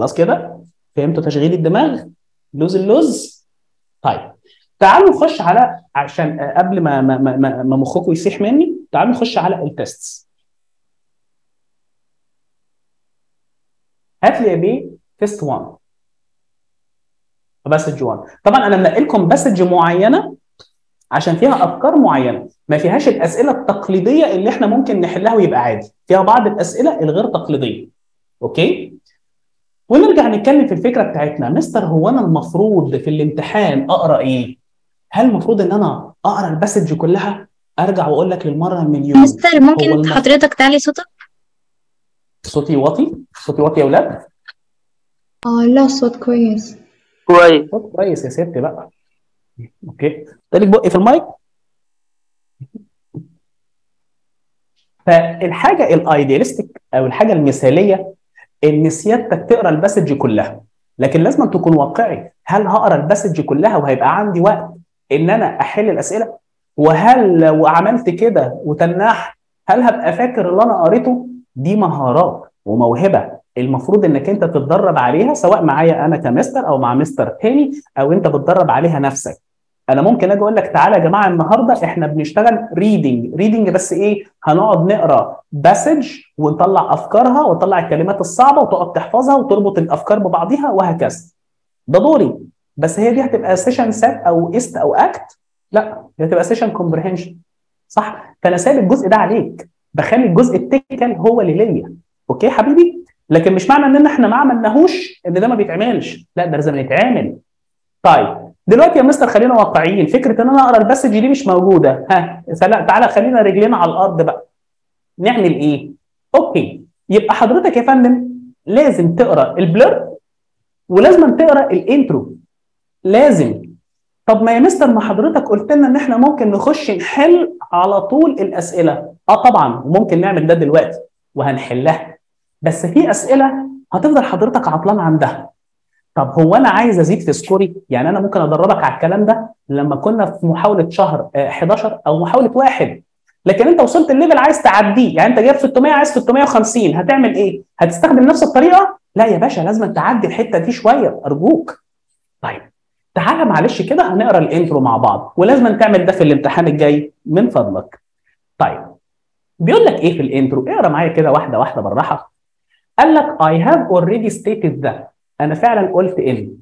خلاص كده فهمتوا تشغيل الدماغ لوز اللوز طيب تعالوا نخش على عشان قبل ما ما ما, ما مخكم يسيح مني تعالوا نخش على التستس هات لي يا بيه تيست 1 باسج 1 طبعا انا منقل لكم باسج معينه عشان فيها افكار معينه ما فيهاش الاسئله التقليديه اللي احنا ممكن نحلها ويبقى عادي فيها بعض الاسئله الغير تقليديه اوكي ونرجع نتكلم في الفكره بتاعتنا مستر هو انا المفروض في الامتحان اقرا ايه هل المفروض ان انا اقرا الباسج كلها ارجع واقول لك للمره المليون مستر ممكن المف- حضرتك تعلي صوتك؟ صوتي واطي صوتي واطي يا اولاد اه لا الصوت كويس كويس صوت كويس يا ست بقى اوكي تالك بقي في المايك فالحاجه الايديالستيك او الحاجه المثاليه ان سيادتك تقرا الباسج كلها لكن لازم تكون واقعي هل هقرا الباسج كلها وهيبقى عندي وقت ان انا احل الاسئله وهل لو عملت كده وتنحت هل هبقى فاكر اللي انا قريته دي مهارات وموهبه المفروض انك انت تتدرب عليها سواء معايا انا كمستر او مع مستر تاني او انت بتدرب عليها نفسك انا ممكن اجي اقول لك تعالى يا جماعه النهارده احنا بنشتغل ريدنج ريدنج بس ايه هنقعد نقرا باسج ونطلع افكارها ونطلع الكلمات الصعبه وتقعد تحفظها وتربط الافكار ببعضها وهكذا ده دوري بس هي دي هتبقى سيشن سات او است او اكت لا دي هتبقى سيشن كومبريهنشن صح فانا سايب الجزء ده عليك بخلي الجزء التكنيكال هو اللي ليا اوكي يا حبيبي لكن مش معنى ان احنا ما عملناهوش ان ده ما بيتعملش لا ده لازم يتعمل طيب دلوقتي يا مستر خلينا واقعيين فكره ان انا اقرا الباسج دي مش موجوده ها فلا تعالى خلينا رجلينا على الارض بقى نعمل ايه اوكي يبقى حضرتك يا فندم لازم تقرا البلر ولازم تقرا الانترو لازم طب ما يا مستر ما حضرتك قلت لنا ان احنا ممكن نخش نحل على طول الاسئله اه طبعا وممكن نعمل ده دلوقتي وهنحلها بس في اسئله هتفضل حضرتك عطلان عندها طب هو انا عايز ازيد في سكوري يعني انا ممكن ادربك على الكلام ده لما كنا في محاوله شهر آه، 11 او محاوله واحد لكن انت وصلت الليفل عايز تعديه يعني انت جايب 600 عايز 650 هتعمل ايه؟ هتستخدم نفس الطريقه؟ لا يا باشا لازم تعدي الحته دي شويه ارجوك. طيب تعالى معلش كده هنقرا الانترو مع بعض ولازم تعمل ده في الامتحان الجاي من فضلك. طيب بيقول لك ايه في الانترو؟ اقرا معايا كده واحده واحده بالراحه. قال لك I have already stated that انا فعلا قلت ان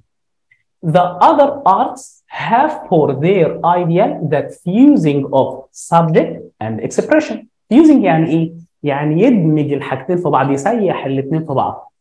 The other arts have for their ideal that fusing of subject and expression. Fusing يعني ايه؟ يعني يدمج الحاجتين في بعض يسيح الاثنين في بعض.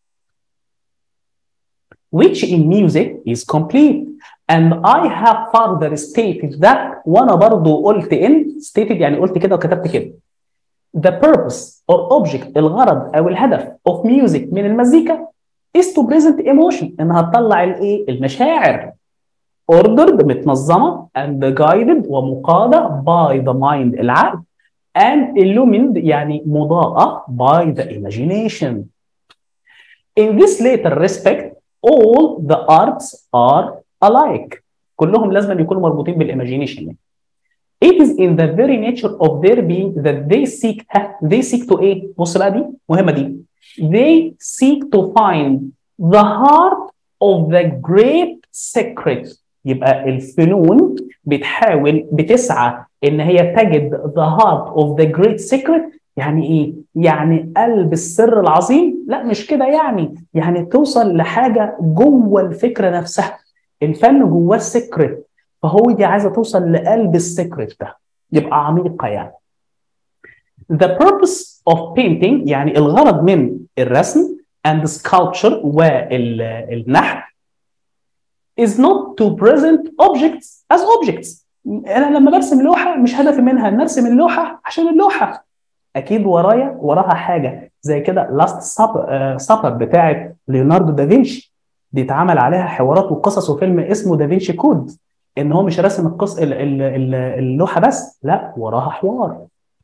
Which in music is complete. And I have further stated that وانا برضو قلت ان stated يعني قلت كده وكتبت كده. The purpose or object الغرض او الهدف of music من المزيكا is to present emotion انها تطلع الايه المشاعر ordered متنظمه and guided ومقاده by the mind العقل and illumined يعني مضاءه by the imagination in this later respect all the arts are alike كلهم لازم يكونوا مربوطين بالايماجينيشن يعني. It is in the very nature of their being that they seek they seek to ايه؟ بص بقى دي مهمه دي. They seek to find the heart of the great secret. يبقى الفنون بتحاول بتسعى ان هي تجد the heart of the great secret يعني ايه؟ يعني قلب السر العظيم؟ لا مش كده يعني، يعني توصل لحاجه جوه الفكره نفسها. الفن جواه السكرت فهو دي عايزه توصل لقلب السكرت ده يبقى عميقه يعني. The purpose of painting يعني الغرض من الرسم and sculpture والنحت is not to present objects as objects. انا لما برسم لوحه مش هدفي منها ان ارسم اللوحه عشان اللوحه. اكيد ورايا وراها حاجه زي كده لاست سابر بتاعت ليوناردو دافنشي دي اتعمل عليها حوارات وقصص وفيلم اسمه دافنشي كود ان هو مش راسم القص ال- ال- ال- اللوحه بس لا وراها حوار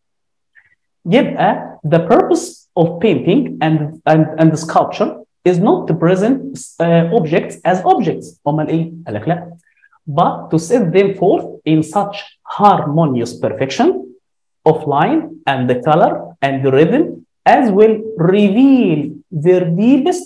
يبقى the purpose of painting and and, and sculpture is not to present uh, objects as objects امال ايه؟ قال لك لا but to set them forth in such harmonious perfection of line and the color and the rhythm as will reveal their deepest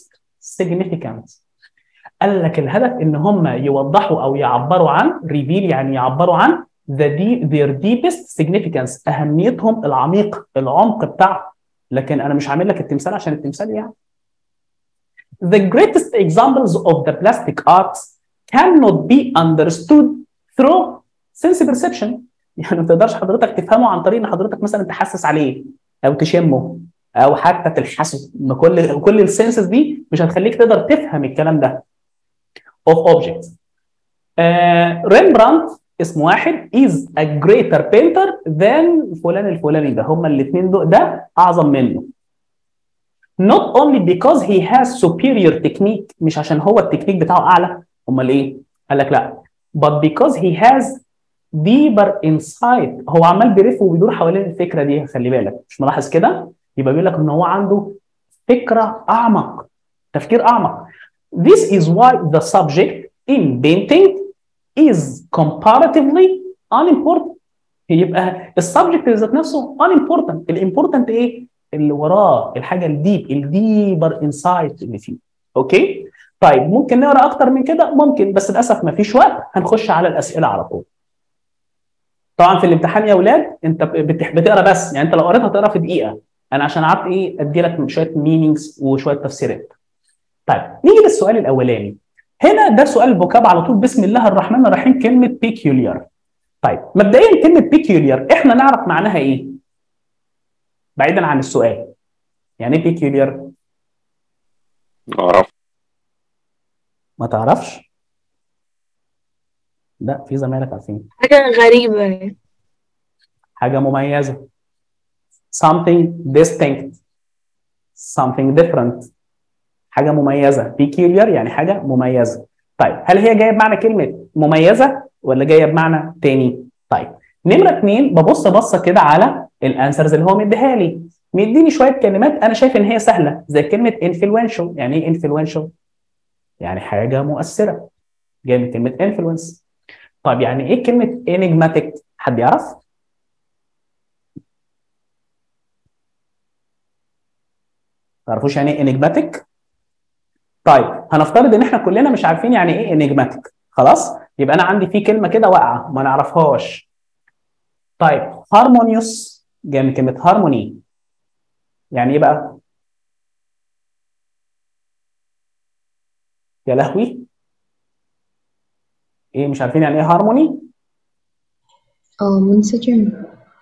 significant قال لك الهدف ان هم يوضحوا او يعبروا عن reveal يعني يعبروا عن the deep, their deepest significance اهميتهم العميق العمق بتاعهم لكن انا مش عامل لك التمثال عشان التمثال يعني The greatest examples of the plastic arts cannot be understood through sense perception يعني ما تقدرش حضرتك تفهمه عن طريق ان حضرتك مثلا تحسس عليه او تشمه او حتى تلحسه ما كل كل السنسز دي مش هتخليك تقدر تفهم الكلام ده of objects ريمبراندت uh, اسم واحد is a greater painter than فلان الفلاني ده هما الاثنين دول ده اعظم منه not only because he has superior technique مش عشان هو التكنيك بتاعه اعلى امال ايه قال لك لا but because he has deeper insight هو عمال بيلف وبيدور حوالين الفكره دي خلي بالك مش ملاحظ كده يبقى بيقول لك ان هو عنده فكره اعمق تفكير اعمق this is why the subject in painting is comparatively unimportant يبقى السبجكت ذات نفسه unimportant الامبورتنت ايه اللي وراه الحاجه الديب الديبر انسايت اللي فيه اوكي طيب ممكن نقرا اكتر من كده ممكن بس للاسف ما فيش وقت هنخش على الاسئله على طول طبعا في الامتحان يا اولاد انت بتقرا بس يعني انت لو قريت هتقرا في دقيقه انا عشان قعدت ايه ادي لك شويه مينينجز وشويه تفسيرات طيب نيجي للسؤال الاولاني هنا ده سؤال الفوكاب على طول بسم الله الرحمن الرحيم كلمه بيكيوليار طيب مبدئيا كلمه بيكيوليار احنا نعرف معناها ايه بعيدا عن السؤال يعني ايه بيكيوليار اعرف ما تعرفش لا في زمايلك عارفين حاجة غريبة حاجه مميزه something distinct something different حاجه مميزه peculiar يعني حاجه مميزه طيب هل هي جايه بمعنى كلمه مميزه ولا جايه بمعنى تاني طيب نمره اثنين ببص بصه كده على الانسرز اللي هو مديها لي مديني شويه كلمات انا شايف ان هي سهله زي كلمه influential يعني ايه influential يعني حاجه مؤثره جايه من كلمه influence طيب يعني ايه كلمه enigmatic حد يعرف تعرفوش يعني ايه enigmatic طيب هنفترض ان احنا كلنا مش عارفين يعني ايه enigmatic خلاص يبقى انا عندي في كلمه كده واقعه ما نعرفهاش طيب harmonious جاي من كلمه harmony يعني ايه بقى يا لهوي ايه مش عارفين يعني ايه هارموني اه منسجم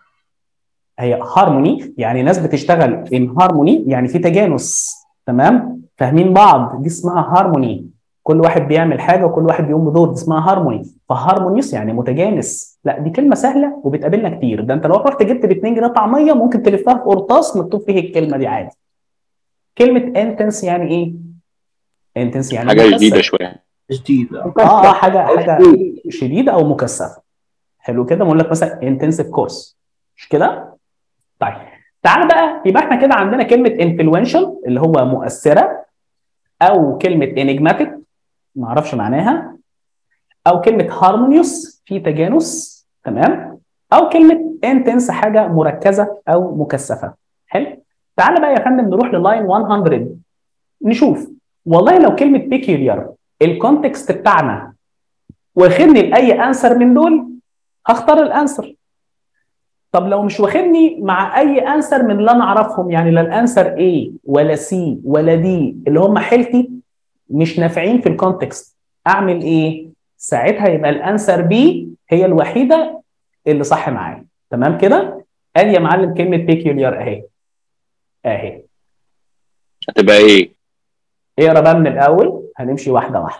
هي هارموني يعني ناس بتشتغل ان هارموني يعني في تجانس تمام فاهمين بعض دي اسمها هارموني كل واحد بيعمل حاجه وكل واحد بيقوم بدور دي اسمها هارموني فهارمونيوس يعني متجانس لا دي كلمه سهله وبتقابلنا كتير ده انت لو رحت جبت ب 2 جنيه طعميه ممكن تلفها في قرطاس مكتوب فيه الكلمه دي عادي كلمه انتنس يعني ايه انتنس يعني حاجه مكثف. جديده شويه جديدة اه اه حاجه حاجه شديده او مكثفه حلو كده بقول لك مثلا انتنسيف كورس مش كده طيب تعال بقى يبقى احنا كده عندنا كلمه انفلونشال اللي هو مؤثره او كلمه انجماتيك ما اعرفش معناها او كلمه هارمونيوس في تجانس تمام او كلمه انتنس حاجه مركزه او مكثفه حلو تعال بقى يا فندم نروح للاين 100 نشوف والله لو كلمه بيكيوليار الكونتكست بتاعنا واخدني لاي انسر من دول هختار الانسر طب لو مش واخدني مع اي انسر من اللي انا اعرفهم يعني لا الانسر A ولا C ولا D اللي هم حيلتي مش نافعين في الكونتكست اعمل ايه ساعتها يبقى الانسر B هي الوحيده اللي صح معايا تمام كده ادي يا معلم كلمه بيكيوليار اهي اهي هتبقى ايه اقرا بقى من الاول هنمشي واحده واحده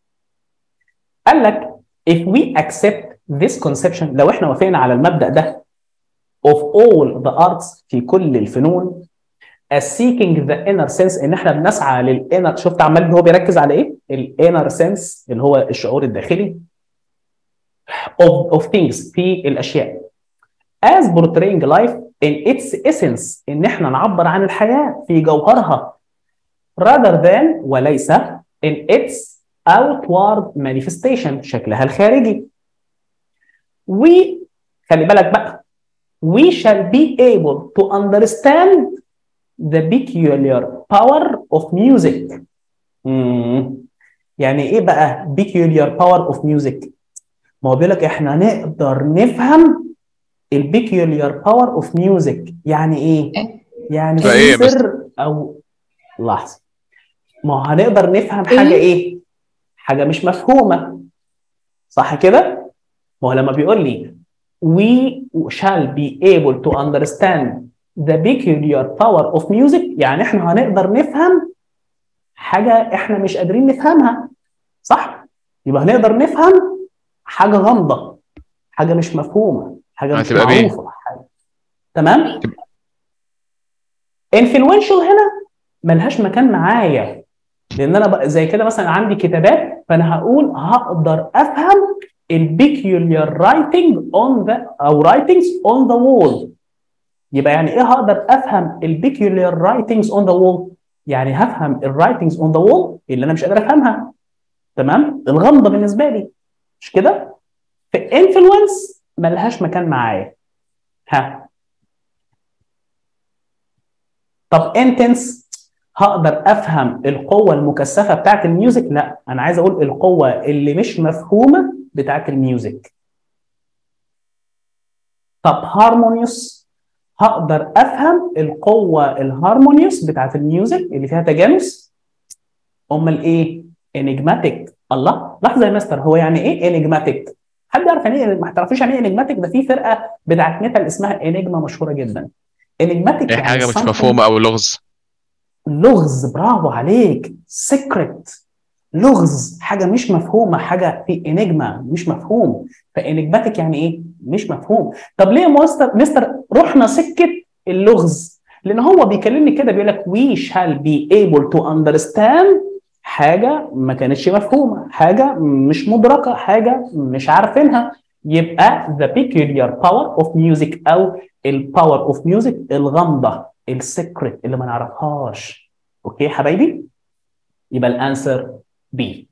قال لك if we accept this conception لو احنا وافقنا على المبدا ده of all the arts في كل الفنون as seeking the inner sense ان احنا بنسعى للانر شفت عمال هو بيركز على ايه؟ الانر sense اللي هو الشعور الداخلي of, of things في الاشياء as portraying life in its essence ان احنا نعبر عن الحياه في جوهرها rather than وليس in its outward manifestation شكلها الخارجي we خلي بالك بقى we shall be able to understand the peculiar power of music مم. يعني ايه بقى peculiar power of music ما هو بيقول لك احنا نقدر نفهم البيكيوليار باور اوف ميوزك يعني ايه يعني تبقى إيه بس؟ سر او لحظه ما هو هنقدر نفهم إيه؟ حاجه ايه حاجه مش مفهومه صح كده ما هو لما بيقول لي we shall be able to understand the peculiar power of music يعني احنا هنقدر نفهم حاجه احنا مش قادرين نفهمها صح يبقى هنقدر نفهم حاجه غامضه حاجه مش مفهومه حاجه مش هتبقى بإيه؟ معروفه حاجة. تمام تبقى- influential هنا ملهاش مكان معايا لان انا بقى زي كده مثلا عندي كتابات فانا هقول هقدر افهم البيكيوليار رايتنج اون ذا او رايتنجز اون ذا وول يبقى يعني ايه هقدر افهم البيكيوليار رايتنجز اون ذا وول يعني هفهم الرايتنجز اون ذا وول اللي انا مش قادر افهمها تمام الغامضه بالنسبه لي مش كده في انفلونس ملهاش مكان معايا ها طب انتنس هقدر افهم القوه المكثفه بتاعت الميوزك لا انا عايز اقول القوه اللي مش مفهومه بتاعت الميوزك طب هارمونيوس هقدر افهم القوه الهارمونيوس بتاعت الميوزك اللي فيها تجانس امال ايه انجماتيك الله لحظه يا مستر هو يعني ايه انجماتيك حد يعرف يعني ايه ما تعرفوش يعني ايه انجماتيك ده في فرقه بتاعت ميتال اسمها انجما مشهوره جدا انجماتيك ايه يعني حاجه مش something- مفهومه او لغز لغز برافو عليك سيكريت لغز حاجه مش مفهومه حاجه في انجما مش مفهوم فانجماتيك يعني ايه مش مفهوم طب ليه يا مستر مستر رحنا سكه اللغز لان هو بيكلمني كده بيقول لك we shall be able to understand حاجه ما كانتش مفهومه حاجه مش مدركه حاجه مش عارفينها يبقى the peculiar power of music او الباور اوف ميوزك الغامضه السكرت اللي ما نعرفهاش اوكي يا حبايبي يبقى الانسر بي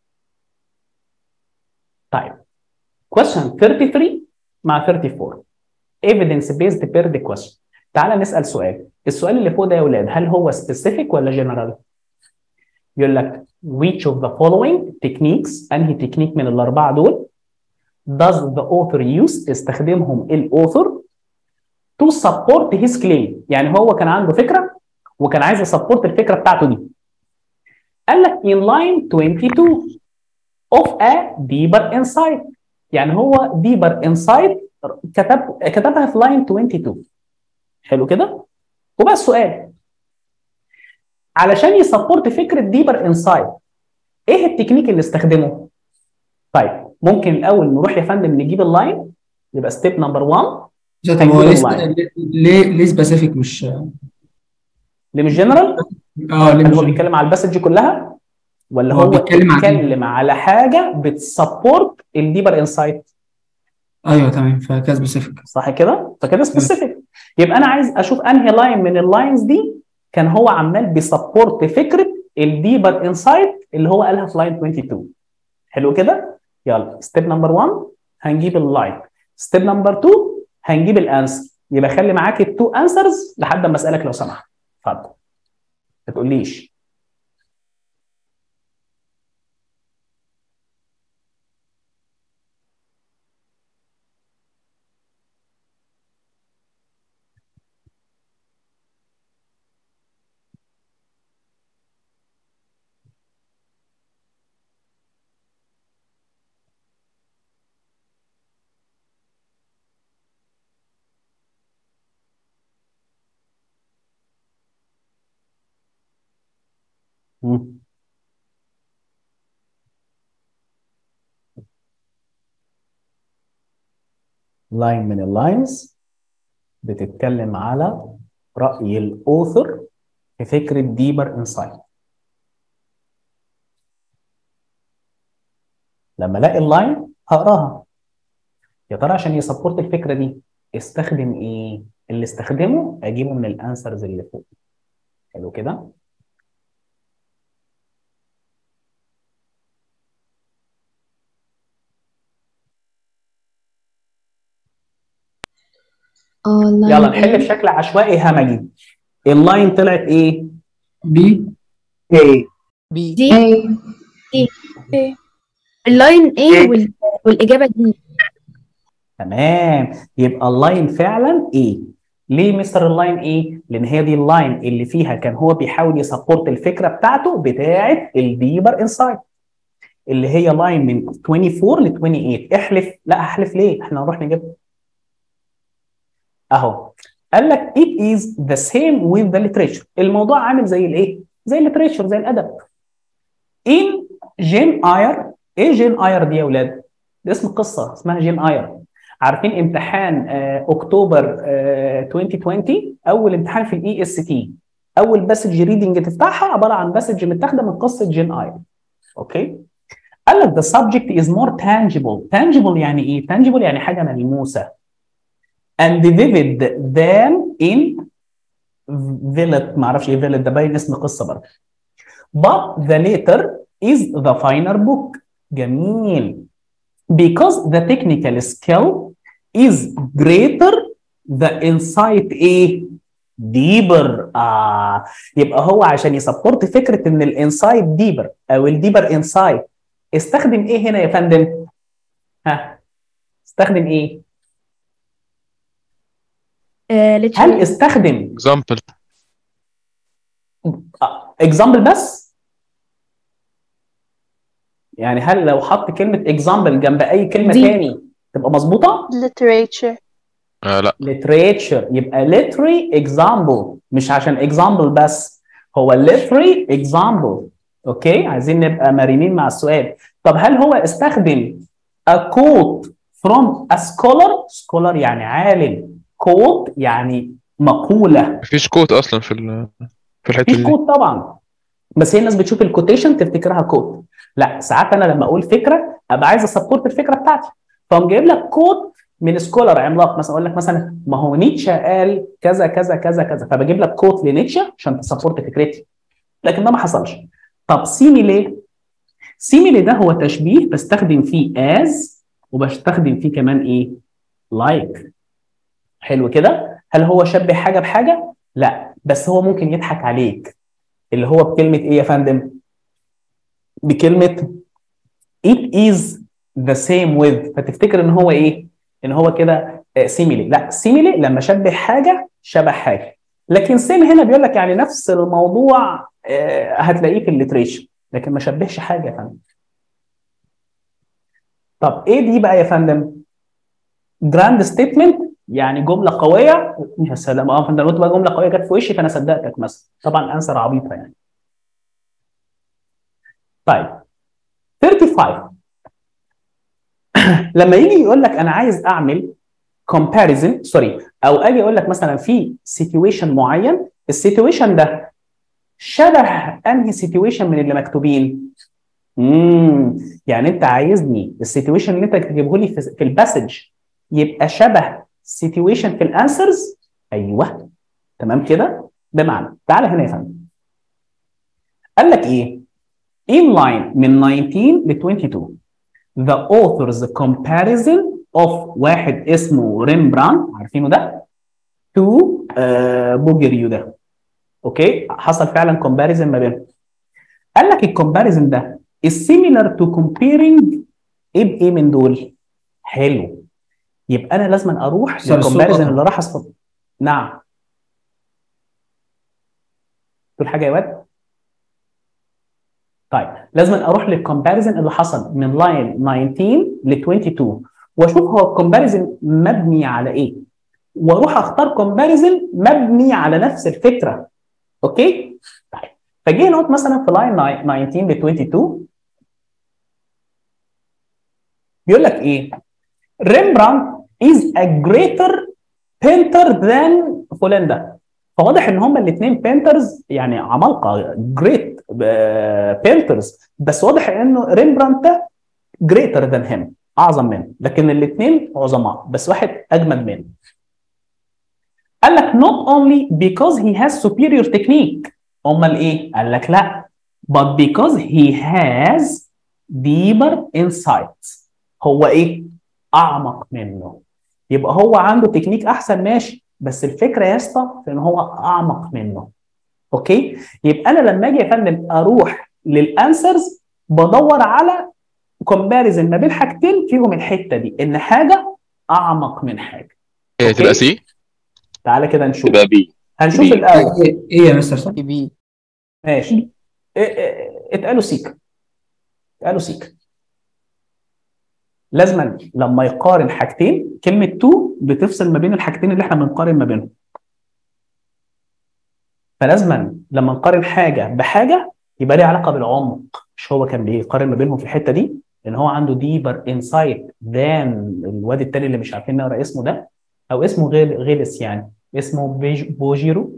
طيب question 33 مع 34 evidence based per the question تعال نسال سؤال السؤال اللي فوق ده يا اولاد هل هو specific ولا general يقول لك which of the following techniques انهي تكنيك من الاربعه دول does the author use استخدمهم الاوثر to support his claim يعني هو كان عنده فكره وكان عايز يسبورت الفكره بتاعته دي قال لك in line 22 of a deeper insight يعني هو deeper insight كتب كتبها في line 22 حلو كده وبقى السؤال علشان يسبورت فكره ديبر انسايت ايه التكنيك اللي استخدمه طيب ممكن الاول نروح يا فندم نجيب اللاين يبقى ستيب نمبر 1 طب هو ليه أونلاين. ليه ليه سبيسيفيك مش اللي مش جنرال اه ليه هل هو مش بيتكلم على الباسج كلها ولا هو هو بيتكلم عن إيه؟ بيتكلم على حاجه بتسبورت الديبر انسايت ايوه تمام فكده سبيسيفيك صح كده فكده سبيسيفيك يبقى انا عايز اشوف انهي لاين من اللاينز دي كان هو عمال بيسبورت فكره الديبر انسايت اللي هو قالها في لاين 22 حلو كده يلا ستيب نمبر 1 هنجيب اللاين ستيب نمبر 2 هنجيب الانسر يبقى خلي معاك التو انسرز لحد ما اسالك لو سمحت اتفضل ما تقوليش مم. لاين من اللاينز بتتكلم على رأي الأوثر في فكرة ديبر انسايت لما الاقي اللاين هقراها يا ترى عشان يسبورت الفكرة دي استخدم ايه؟ اللي استخدمه اجيبه من الانسرز اللي فوق حلو كده؟ اه line يلا نحل A. بشكل عشوائي همجي اللاين طلعت ايه؟ بي ايه بي دي ايه اللاين A وال... والإجابة دي تمام يبقى اللاين فعلا ايه ليه مستر اللاين ايه لان هي دي اللاين اللي فيها كان هو بيحاول يسبورت الفكره بتاعته بتاعه الديبر انسايت اللي هي لاين من 24 ل 28 احلف لا احلف ليه احنا هنروح نجيبها اهو قال لك it is the same with the literature الموضوع عامل زي الايه زي الليتريتشر زي الادب in جين اير ايه جين اير دي يا اولاد ده اسم قصه اسمها جين اير عارفين امتحان آه اكتوبر آه 2020 اول امتحان في الاي اس تي اول باسج ريدنج تفتحها عباره عن باسج متاخده من قصه جين اير اوكي قال لك the subject is more tangible tangible يعني ايه tangible يعني حاجه ملموسه and vivid than in village ما اعرفش ايه village ده باين اسم قصه برضه but the later is the finer book جميل because the technical skill is greater the insight ايه deeper آه يبقى هو عشان يسبورت فكره ان الانسايت ديبر او الديبر انسايت استخدم ايه هنا يا فندم؟ ها استخدم ايه؟ آه هل literature استخدم اكزامبل اكزامبل بس؟ يعني هل لو حط كلمه اكزامبل جنب اي كلمه دي. تاني تبقى مظبوطه؟ literature آه لا literature يبقى literary example مش عشان example بس هو literary example اوكي عايزين نبقى مرنين مع السؤال طب هل هو استخدم a quote from a scholar scholar يعني عالم quote يعني مقولة مفيش كوت اصلا في ال- في الحته مفيش دي كوت طبعا بس هي الناس بتشوف الكوتيشن تفتكرها كوت لا ساعات انا لما اقول فكره ابقى عايز اسبورت الفكره بتاعتي فقوم جايب لك كوت من سكولر عملاق مثلا اقول لك مثلا ما هو نيتشه قال كذا كذا كذا كذا فبجيب لك كوت لنيتشه عشان تسبورت فكرتي لكن ده ما حصلش طب سيميلي سيميلي ده هو تشبيه بستخدم فيه از وبستخدم فيه كمان ايه لايك حلو كده هل هو شبه حاجه بحاجه لا بس هو ممكن يضحك عليك اللي هو بكلمه ايه يا فندم بكلمه it is the same with فتفتكر ان هو ايه ان هو كده سيميلي لا سيميلي لما شبه حاجه شبه حاجه لكن سيم هنا بيقول لك يعني نفس الموضوع آه، هتلاقيه في الليتريشن لكن ما شبهش حاجه يا فندم طب ايه دي بقى يا فندم جراند ستيتمنت يعني جمله قويه يا سلام اه فانت قلت بقى جمله قويه جت في وشي فانا صدقتك مثلا طبعا انسر عبيطه يعني طيب 35 لما يجي يقول لك انا عايز اعمل comparison سوري او اجي اقول لك مثلا في سيتويشن معين السيتويشن ده شبه انهي سيتويشن من اللي مكتوبين امم يعني انت عايزني السيتويشن اللي انت تجيبه لي في, في الباسج يبقى شبه سيتويشن في الانسرز ايوه تمام كده بمعنى تعالى هنا يا فندم قال لك ايه in line من 19 ل 22 the author's comparison of واحد اسمه ريمبراند عارفينه ده to آه بوجريو ده اوكي حصل فعلا كومباريزن ما بينهم قال لك الكومباريزن ده is similar to comparing ايه بايه من دول حلو يبقى انا لازم اروح سؤال الصوت للكومباريزن قطع. اللي راح أصف... نعم تقول حاجه يا واد طيب لازم اروح للكومباريزن اللي حصل من لاين 19 ل 22 واشوف هو الكومباريزن مبني على ايه واروح اختار كومباريزن مبني على نفس الفكره اوكي طيب فجي نقط مثلا في لاين 19 ل 22 بيقول لك ايه ريمبراند is a greater painter than فلان ده فواضح ان هما الاثنين بينترز يعني عمالقه جريت بينترز بس واضح انه ريمبراند ده جريتر ذان هيم اعظم منه لكن الاثنين عظماء بس واحد اجمد منه قال لك not only because he has superior technique امال ايه قال لك لا but because he has deeper insights هو ايه اعمق منه يبقى هو عنده تكنيك احسن ماشي بس الفكره يا اسطى في ان هو اعمق منه اوكي يبقى انا لما اجي يا فندم اروح للانسرز بدور على كومباريزن ما بين حاجتين فيهم الحته دي ان حاجه اعمق من حاجه هي أوكي. تبقى سي تعالى كده نشوف تبقى بي هنشوف بي. الاول ايه إيه يا مستر صح؟ بي ماشي إيه- إيه- اتقالوا سيكا اتقالوا سيكا لازما لما يقارن حاجتين كلمة تو بتفصل ما بين الحاجتين اللي احنا بنقارن ما بينهم فلازما لما نقارن حاجة بحاجة يبقى ليها علاقة بالعمق مش هو كان بيقارن ما بينهم في الحتة دي ان هو عنده ديبر انسايت ذان الواد التاني اللي مش عارفين نقرا اسمه ده او اسمه غير غيلس يعني اسمه بيج بوجيرو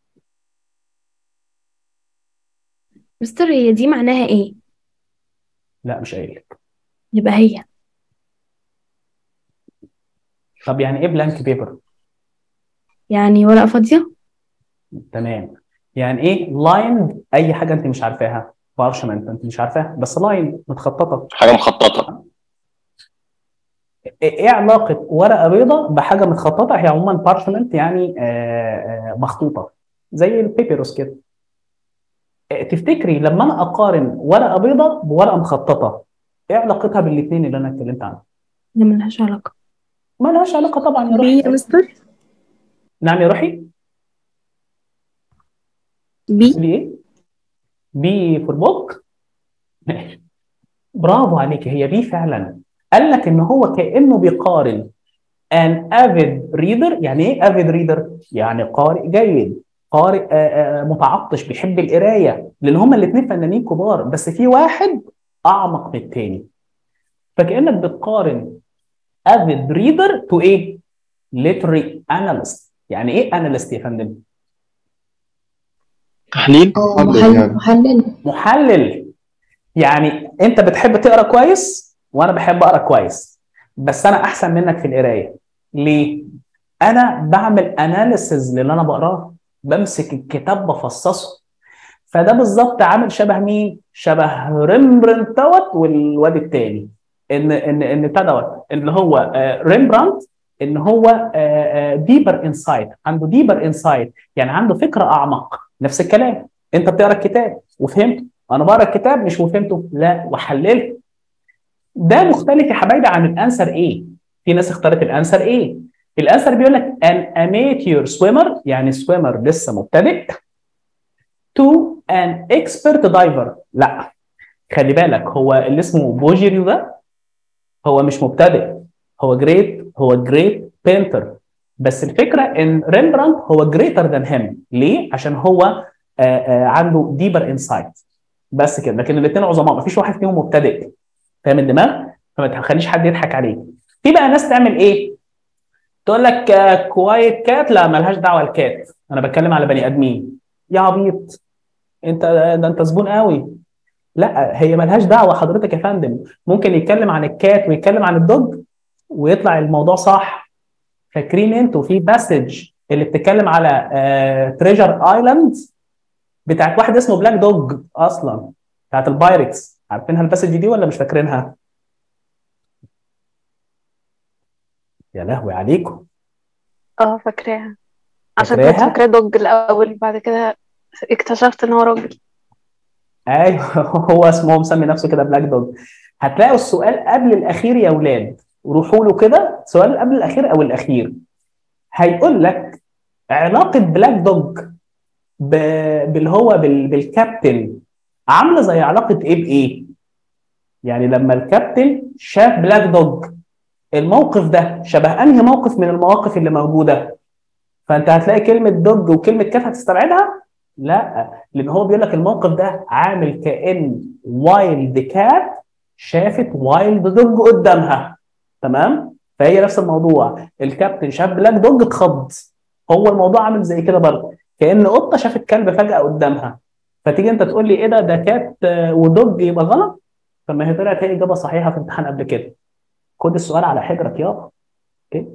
مستر هي دي معناها ايه لا مش قايل لك يبقى هي طب يعني ايه بلانك بيبر يعني ورقة فاضية تمام يعني ايه لاين اي حاجه انت مش عارفاها بارشمنت انت مش عارفاها بس لاين متخططه حاجه مخططه ايه إيه علاقه ورقه بيضاء بحاجه متخططه هي عموما بارشمنت يعني آه، آه، مخطوطه زي البيبروس كده آه، تفتكري لما انا اقارن ورقه بيضاء بورقه مخططه ايه علاقتها بالاثنين اللي انا اتكلمت عنهم ده ملهاش علاقة ما لهاش علاقه طبعا يا بي يا روحي مستر نعم يا روحي بي بي ايه بي فور بوك ماشي برافو عليك هي بي فعلا قال لك ان هو كانه بيقارن an avid reader يعني ايه avid reader يعني قارئ جيد قارئ آه، آه، متعطش بيحب القرايه لان هما الاثنين فنانين كبار بس في واحد اعمق من الثاني فكانك بتقارن avid reader to ايه literary analyst يعني ايه analyst يا فندم تحليل اه محلل محلل محلل محلل يعني انت بتحب تقرا كويس وانا بحب اقرا كويس بس انا احسن منك في القرايه ليه انا بعمل اناليسز للي انا بقراه بمسك الكتاب بفصصه فده بالظبط عامل شبه مين شبه ريمبرانت دوت والواد التاني ان ان ان بتاع دوت اللي هو آه، ريمبرانت ان هو ديبر انسايت عنده ديبر انسايت يعني عنده فكره اعمق نفس الكلام انت بتقرا الكتاب وفهمته انا بقرا الكتاب مش وفهمته لا وحللته ده مختلف يا حبايبي عن الانسر ايه في ناس اختارت الانسر ايه الانسر بيقول لك an amateur swimmer يعني swimmer لسه مبتدئ to an expert diver لا خلي بالك هو اللي اسمه بوجيريو ده هو مش مبتدئ هو جريت هو جريت بينتر بس الفكره ان ريمبراندت هو جريتر ذان هيم ليه عشان هو آه، آه، عنده ديبر انسايت بس كده لكن الاثنين عظماء مفيش واحد فيهم مبتدئ فاهم الدماغ فما تخليش حد يضحك عليك في بقى ناس تعمل ايه تقول لك كوايت كات لا ملهاش دعوه الكات انا بتكلم على بني ادمين يا عبيط انت ده انت زبون قوي لا هي ملهاش دعوه حضرتك يا فندم ممكن يتكلم عن الكات ويتكلم عن الدوج ويطلع الموضوع صح فاكرين انتوا في باسج اللي بتتكلم على تريجر ايلاند بتاعت واحد اسمه بلاك دوج اصلا بتاعت البايركس عارفينها الباسج دي ولا مش فاكرينها؟ يا لهوي عليكم اه فاكراها عشان كنت فاكراها؟ فاكراه دوج الأول بعد كده اكتشفت إن هو راجل ايوه هو اسمه مسمي نفسه كده بلاك دوج هتلاقوا السؤال قبل الاخير يا اولاد روحوا له كده سؤال قبل الاخير او الاخير هيقول لك علاقه بلاك دوج ب... باللي هو بال... بالكابتن عامله زي علاقه ايه بايه؟ يعني لما الكابتن شاف بلاك دوج الموقف ده شبه انهي موقف من المواقف اللي موجوده؟ فانت هتلاقي كلمه دوج وكلمه كات هتستبعدها؟ لا لان هو بيقول لك الموقف ده عامل كان وايلد كات شافت وايلد دوج قدامها تمام فهي نفس الموضوع الكابتن شاف بلاك دوج اتخض هو الموضوع عامل زي كده برضه كان قطه شافت كلب فجاه قدامها فتيجي انت تقول لي ايه ده ده كات آه، ودوج يبقى غلط طب ما هي طلعت هي اجابه صحيحه في امتحان قبل كده خد السؤال على حجرك يابا اوكي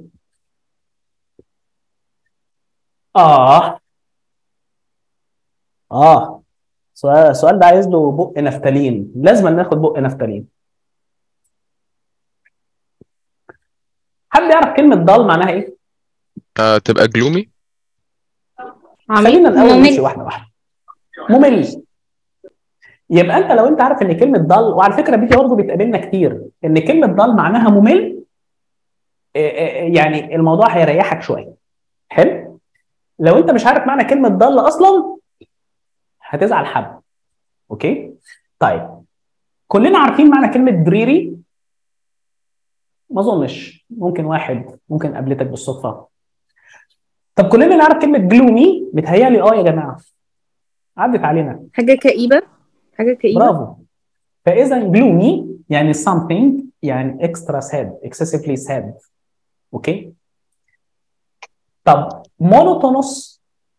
اه اه السؤال السؤال ده عايز له بق نفتالين لازم ناخد بق نفتالين حد يعرف كلمة ضال معناها ايه؟ آه تبقى جلومي خلينا الأول ممل. نمشي واحدة واحدة ممل يبقى انت لو انت عارف ان كلمه ضل وعلى فكره دي برضه بتقابلنا كتير ان كلمه ضل معناها ممل آه، آه، يعني الموضوع هيريحك شويه حلو لو انت مش عارف معنى كلمه ضل اصلا هتزعل حب اوكي طيب كلنا عارفين معنى كلمه دريري ما اظنش ممكن واحد ممكن قابلتك بالصدفه طب كلنا نعرف كلمه جلومي متهيألي اه يا جماعه عدت علينا حاجة كئيبة حاجة كئيبة برافو فاذا gloomy يعني something يعني extra sad excessively sad اوكي طب monotonous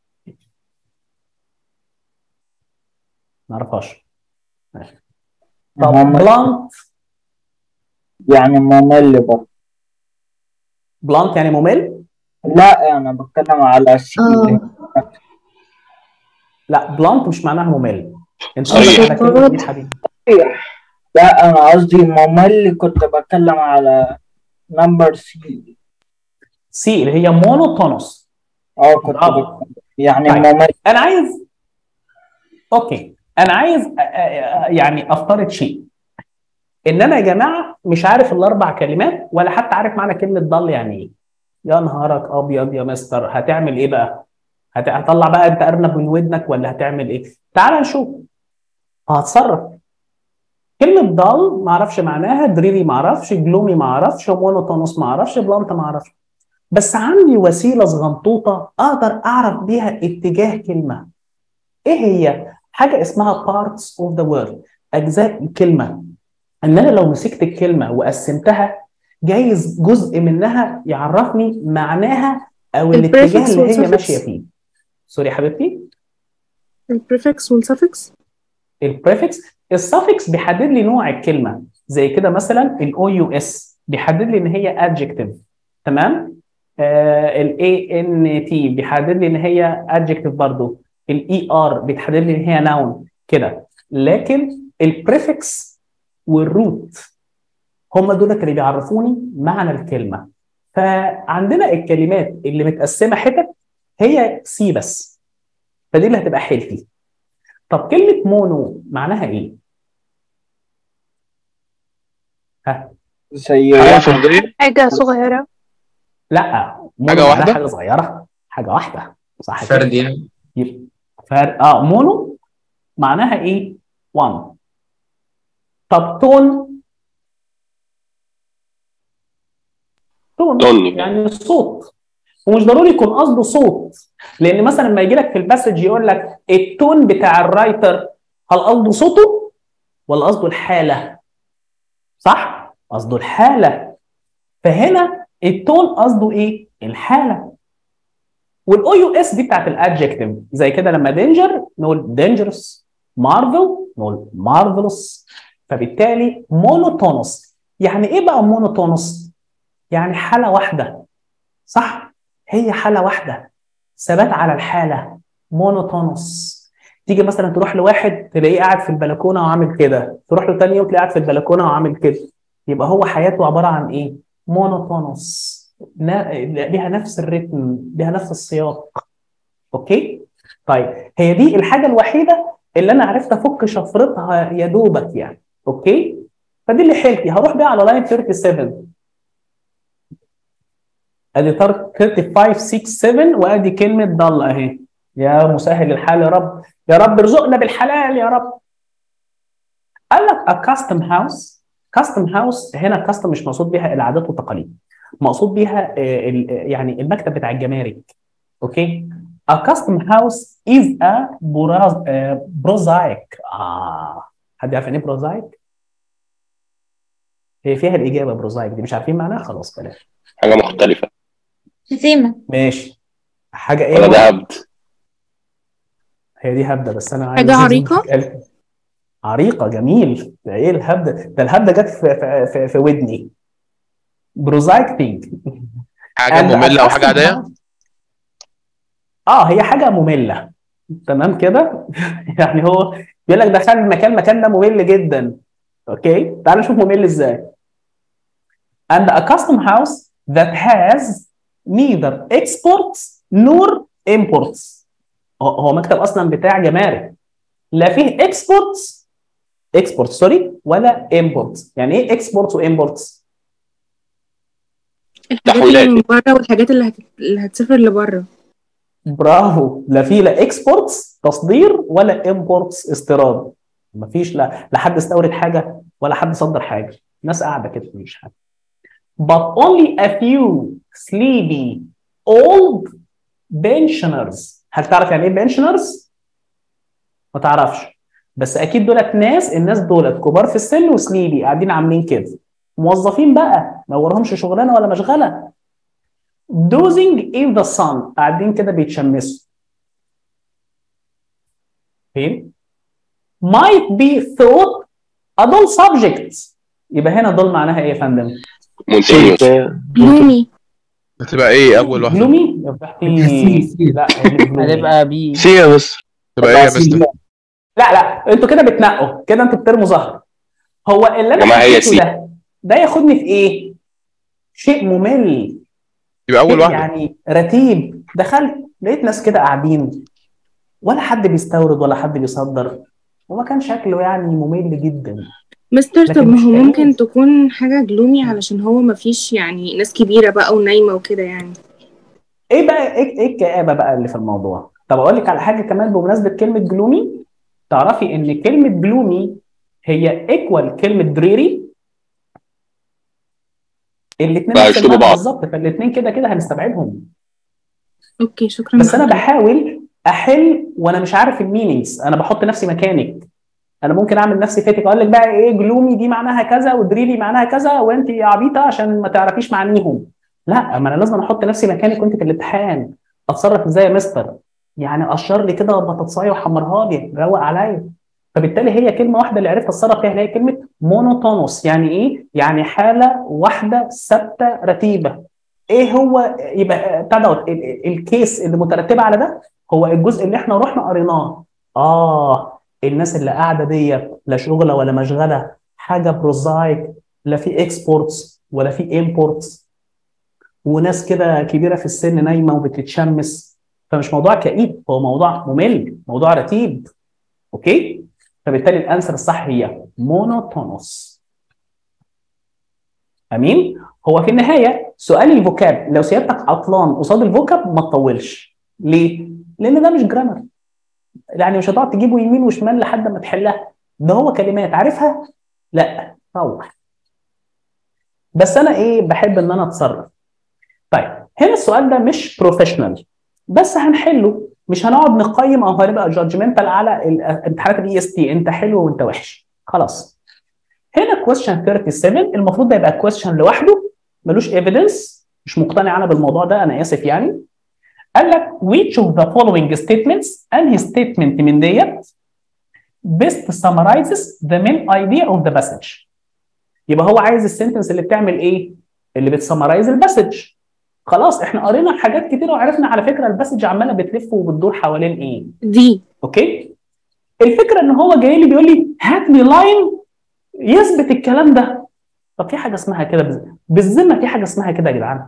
ما اعرفهاش طب ممل. blunt يعني ممل برضه blunt يعني ممل لا أنا بتكلم على الشيء اللي اه لا blunt مش معناها ممل انت صحيح. قصدك على كلمه ايه يا حبيبي لا أنا قصدي ممل كنت بتكلم على نمبر سي سي اللي هي monotonous اه كنت برافو. بتكلم يعني طيب. ممل انا عايز اوكي انا عايز أ- أ- أ- يعني افترض شيء ان انا يا جماعه مش عارف الاربع كلمات ولا حتى عارف معنى كلمه ضل يعني ايه يا نهارك ابيض يا مستر هتعمل ايه بقى هت- هتطلع بقى انت ارنب من ودنك ولا هتعمل ايه تعال نشوف هتصرف كلمه ضل ما اعرفش معناها دريري ما اعرفش جلومي ما اعرفش مونوتونوس ما اعرفش بلانت ما اعرفش بس عندي وسيله صغنطوطه اقدر اعرف بيها اتجاه كلمه ايه هي حاجه اسمها parts of the word اجزاء الكلمه ان انا لو مسكت الكلمه وقسمتها جايز جزء منها يعرفني معناها او الاتجاه الprefix اللي هي والsuffix. ماشيه فيه سوري يا حبيبتي البريفكس والسفكس البريفكس السفكس بيحدد لي نوع الكلمه زي كده مثلا الاو يو اس بيحدد لي ان هي adjective تمام الاي ان تي بيحدد لي ان هي adjective برضو الاي ار بيتحدد لي ان هي noun كده لكن البريفكس والروت هم دول اللي بيعرفوني معنى الكلمه فعندنا الكلمات اللي متقسمه حتت هي سي بس فدي اللي هتبقى حيلتي طب كلمه مونو معناها ايه؟ ها زي حاجة واحد فردية حاجة صغيرة لا مونو حاجة معناها واحدة؟ حاجه صغيره حاجه واحده صح كده؟ فرد يعني يبقى فرق اه مونو معناها ايه؟ 1 طب تون تون تون. يعني صوت ومش ضروري يكون قصده صوت لان مثلا لما يجي لك في الباسج يقول لك التون بتاع الرايتر هل قصده صوته ولا قصده الحاله؟ صح؟ قصده الحاله فهنا التون قصده ايه؟ الحاله والاو يو اس دي بتاعت الادجكتيف زي كده لما دينجر نقول دينجرس مارفل نقول مارفلوس فبالتالي مونوتونوس يعني ايه بقى مونوتونوس؟ يعني حاله واحده صح؟ هي حاله واحده ثبات على الحاله مونوتونوس تيجي مثلا تروح لواحد تلاقيه قاعد في البلكونه وعامل كده تروح له تاني يوم تلاقيه قاعد في البلكونه وعامل كده يبقى هو حياته عباره عن ايه؟ مونوتونوس نا- ليها نفس الريتم ليها نفس السياق اوكي طيب هي دي الحاجه الوحيده اللي انا عرفت افك شفرتها يا دوبك يعني اوكي فدي اللي حيلتي هروح بيها على لاين 37 ادي 35 6 7 وادي كلمه ضل اهي يا مسهل الحال يا رب يا رب ارزقنا بالحلال يا رب قال لك a custom house custom house هنا custom مش مقصود بيها العادات والتقاليد مقصود بيها آه، ال- آه، يعني المكتب بتاع الجمارك اوكي a custom house is a براز آه، prosaic اه حد يعرف يعني ايه prosaic؟ هي فيها الاجابه بروزايك دي مش عارفين معناها خلاص بلاش حاجة مختلفة شتيمة ماشي حاجه ايه ولا ده بقى؟ هبد هي دي هبده بس انا عايز حاجة أزيد عريقة؟ قلبي. عريقه جميل ده ايه الهبده ده الهبده جت في في, في, في ودني بروزايك ثينج حاجة مملة أو حاجة عادية اه هي حاجه ممله تمام كده يعني هو بيقول لك دخل المكان مكان ده ممل جدا اوكي تعال نشوف ممل ازاي and a custom house that has neither exports nor imports هو- هو مكتب اصلا بتاع جمارك لا فيه exports اكسبورت سوري ولا امبورت يعني ايه اكسبورت وامبورت الحاجات تحويلات. اللي من بره والحاجات اللي, هت... اللي هتسافر لبره برافو لا في لا اكسبورتس تصدير ولا امبورتس استيراد مفيش لا لا حد استورد حاجه ولا حد صدر حاجه الناس قاعده كده مفيش حاجه but only a few sleepy old pensioners هل تعرف يعني ايه pensioners؟ ما تعرفش بس اكيد دولت ناس الناس دولت كبار في السن وسليبي قاعدين عاملين كده موظفين بقى ما وراهمش شغلانه ولا مشغله دوزنج in the sun قاعدين كده بيتشمسوا فين؟ might be thought a dull subject يبقى هنا dull معناها ايه يا فندم؟ مونتينيوس جلومي هتبقى ايه اول واحده جلومي يا فتحي لا هي مش gloomy. هتبقى بي سي يا مس تبقى ايه يا مستر لا لا انتوا كده بتنقوا كده انتوا بترموا زهر هو اللي انا جماعة هي حكيته سي. ده ده ياخدني في ايه؟ شيء ممل يبقى اول شيء واحده يعني رتيب دخلت لقيت ناس كده قاعدين ولا حد بيستورد ولا حد بيصدر وما كان شكله يعني ممل جدا مستر لكن طب ما مش هو كئيب. ممكن تكون حاجة جلومي علشان هو ما فيش يعني ناس كبيرة بقى ونايمة وكده يعني ايه بقى ايه ايه الكآبة بقى اللي في الموضوع؟ طب اقول لك على حاجة كمان بمناسبة كلمة جلومي تعرفي ان كلمة جلومي هي ايكوال كلمة دريري الاثنين بقى نفس يشبهوا المعنى بعض. بالظبط فالاثنين كده كده هنستبعدهم اوكي شكرا بس انا لحضرتك. بحاول احل وانا مش عارف المينينجز انا بحط نفسي مكانك انا ممكن اعمل نفسي فاتك اقول لك بقى ايه جلومي دي معناها كذا ودريلي معناها كذا وانت يا عبيطه عشان ما تعرفيش معانيهم لا ما انا لازم احط نفسي مكانك وانت في الامتحان اتصرف ازاي يا مستر يعني قشر لي كده بطاطسايه وحمرها لي روق عليا فبالتالي هي كلمه واحده اللي عرفت اتصرف فيها اللي هي كلمه مونوتونوس يعني ايه؟ يعني حاله واحده ثابته رتيبه ايه هو يبقى بتاع دوت ال- ال- الكيس اللي مترتبه على ده هو الجزء اللي احنا رحنا قريناه اه الناس اللي قاعده ديت لا شغله ولا مشغله حاجه بروزايك لا في اكسبورتس ولا في امبورتس وناس كده كبيره في السن نايمه وبتتشمس فمش موضوع كئيب هو موضوع ممل موضوع رتيب اوكي فبالتالي الانسر الصح هي مونوتونوس امين هو في النهايه سؤال الفوكاب لو سيادتك عطلان قصاد الفوكاب ما تطولش ليه لان ده مش جرامر يعني مش هتقعد تجيبه يمين وشمال لحد ما تحلها ده هو كلمات عارفها لا روح بس انا ايه بحب ان انا اتصرف طيب هنا السؤال ده مش بروفيشنال بس هنحله مش هنقعد نقيم او هنبقى جادجمنتال على ال- امتحانات الاي اس تي انت حلو وانت وحش خلاص هنا question 37 المفروض ده يبقى question لوحده ملوش evidence مش مقتنع انا بالموضوع ده انا اسف يعني قال لك which of the following statements انهي statement من ديت best summarizes the main idea of the passage يبقى هو عايز السنتنس اللي بتعمل ايه؟ اللي بتسمرايز الباسج خلاص احنا قرينا حاجات كتير وعرفنا على فكره الباسج عماله بتلف وبتدور حوالين ايه؟ دي اوكي؟ الفكره ان هو جاي لي بيقول لي هات لي لاين يثبت الكلام ده طب في حاجه اسمها كده بز- بالذمه في حاجه اسمها كده يا جدعان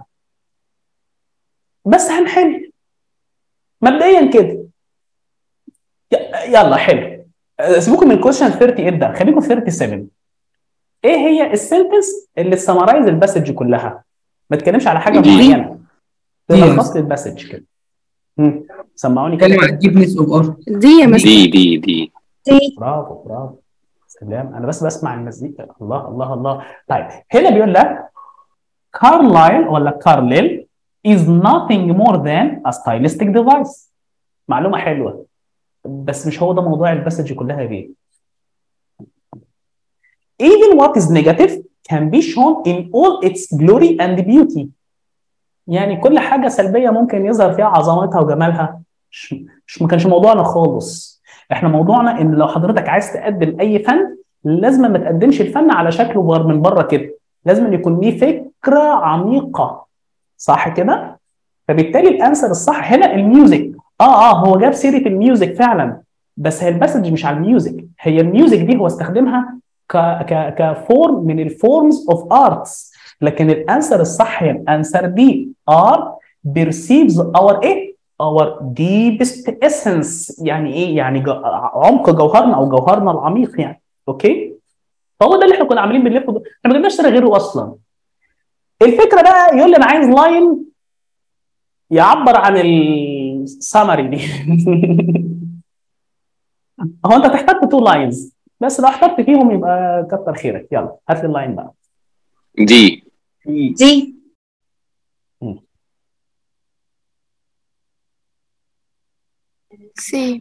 بس هنحل مبدئيا كده ي- يلا حلو أه، سيبكم من كويشن 38 ده خليكم في 37 ايه هي السنتنس اللي تسمرايز الباسج كلها ما تتكلمش على حاجه دي. معينه دي. تلخص لي الباسج كده مم. سمعوني اتكلم كده عن الديبنس اوف ار دي يا مستر دي دي دي برافو برافو سلام انا بس بسمع المزيكا الله الله الله طيب هنا بيقول لك كارلايل ولا كارليل is nothing more than a stylistic device معلومه حلوه بس مش هو ده موضوع الباسج كلها يا بيه even what is negative can be shown in all its glory and beauty يعني كل حاجه سلبيه ممكن يظهر فيها عظمتها وجمالها مش مش ما كانش موضوعنا خالص احنا موضوعنا ان لو حضرتك عايز تقدم اي فن لازم ما تقدمش الفن على شكله بر من بره كده لازم يكون ليه فكره عميقه صح كده فبالتالي الانسر الصح هنا الميوزك اه اه هو جاب سيره الميوزك فعلا بس هي الباسج مش على الميوزك هي الميوزك دي هو استخدمها ك ك كفورم من الفورمز اوف ارتس لكن الانسر الصح هي الانسر دي ار perceives our ايه our deepest essence يعني ايه يعني جو- عمق جوهرنا او جوهرنا العميق يعني اوكي فهو ده اللي احنا كنا عاملين بنلف احنا ما جبناش سيره غيره اصلا الفكره بقى يقول لي انا عايز لاين يعبر عن السمري دي هو انت تحتاج تو لاينز بس لو احتجت فيهم يبقى كتر خيرك يلا هات لي اللاين بقى دي دي سي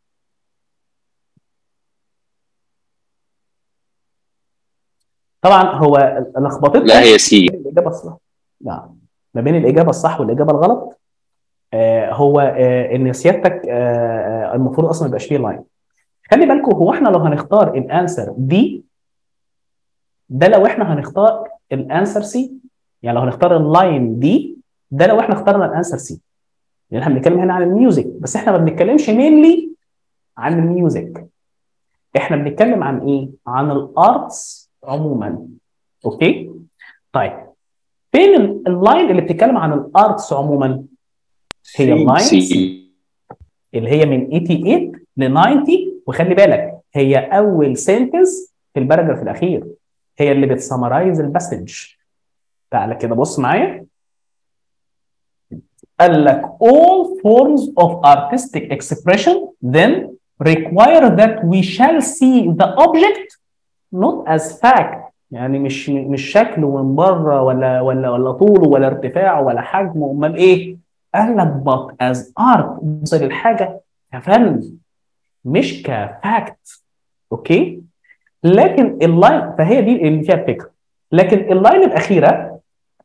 طبعا هو لخبطتنا لا هي سي الاجابه الصح لا ما بين الاجابه الصح والاجابه الغلط آه هو آه ان سيادتك آه آه، المفروض اصلا ما يبقاش فيه لاين خلي بالكم هو احنا لو هنختار الانسر دي ده لو احنا هنختار الانسر سي يعني لو هنختار اللاين دي ده لو احنا اخترنا الانسر سي لان احنا بنتكلم هنا عن الميوزك بس احنا ما بنتكلمش مينلي عن الميوزك احنا بنتكلم عن ايه؟ عن الارتس عموما اوكي؟ طيب فين ال- اللاين اللي بتتكلم عن الارتس عموما؟ هي اللاين سي اللي هي من 88 ل 90 وخلي بالك هي اول سنتنس في الباراجراف الاخير هي اللي بتسمرايز الباسج تعالى كده بص معايا قال لك all forms of artistic expression then require that we shall see the object not as fact يعني مش مش شكله من بره ولا ولا ولا طوله ولا ارتفاعه ولا حجمه امال ايه؟ قال لك but as art بص للحاجه كفن مش كفاكت اوكي لكن اللاين فهي دي اللي فيها الفكره لكن اللاين الاخيره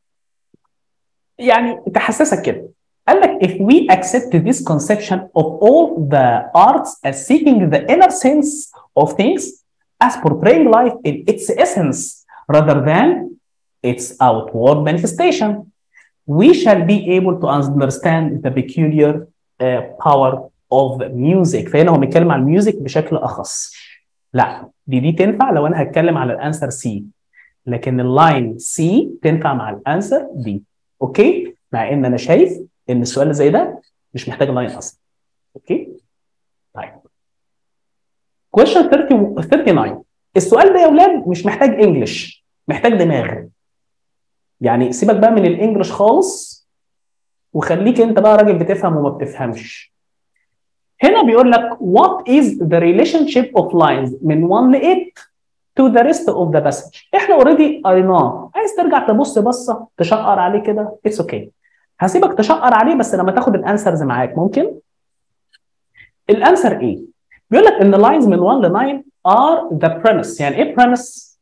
يعني تحسسك كده قال لك if we accept this conception of all the arts as seeking the inner sense of things as portraying life in its essence rather than its outward manifestation we shall be able to understand the peculiar uh, power of music فهنا هو بيتكلم عن الميوزك بشكل اخص لا دي دي تنفع لو انا هتكلم على الانسر سي لكن اللاين سي تنفع مع الانسر دي اوكي مع ان انا شايف ان السؤال اللي زي ده مش محتاج لاين اصلا اوكي طيب question 30 39 السؤال ده يا اولاد مش محتاج انجلش محتاج دماغ يعني سيبك بقى من الانجليش خالص وخليك انت بقى راجل بتفهم وما بتفهمش هنا بيقول لك what is the relationship of lines من 1 ل 8 to the rest of the passage احنا اوريدي قريناه عايز ترجع تبص بصه تشقر عليه كده اتس اوكي okay. هسيبك تشقر عليه بس لما تاخد الانسرز معاك ممكن الانسر ايه بيقول لك ان lines من 1 ل 9 are the premise يعني ايه premise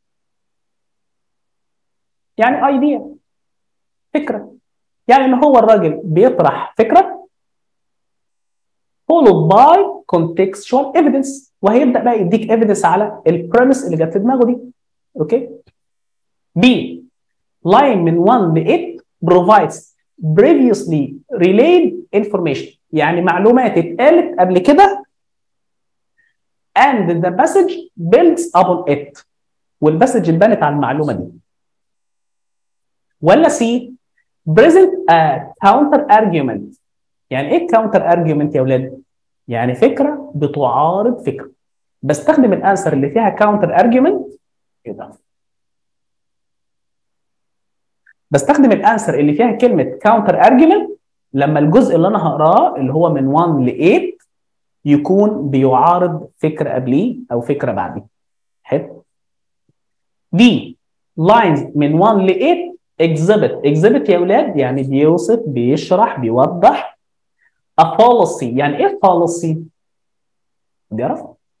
يعني idea فكره يعني ان هو الراجل بيطرح فكره followed by contextual evidence وهيبدا بقى يديك evidence على البريمس اللي جت في دماغه دي اوكي B line من 1 ل 8 provides previously relayed information يعني معلومات اتقالت قبل كده and the passage builds upon it والباسج اتبنت على المعلومه دي ولا سي present a counter argument يعني ايه counter argument يا اولاد؟ يعني فكره بتعارض فكره بستخدم الانسر اللي فيها counter argument ايه ده؟ بستخدم الانسر اللي فيها كلمه counter argument لما الجزء اللي انا هقراه اللي هو من 1 ل 8 يكون بيعارض فكره قبليه او فكره بعديه حلو دي لاينز من 1 ل 8 exhibit exhibit يا اولاد يعني بيوصف بيشرح بيوضح a policy يعني ايه policy؟ حد يعرف؟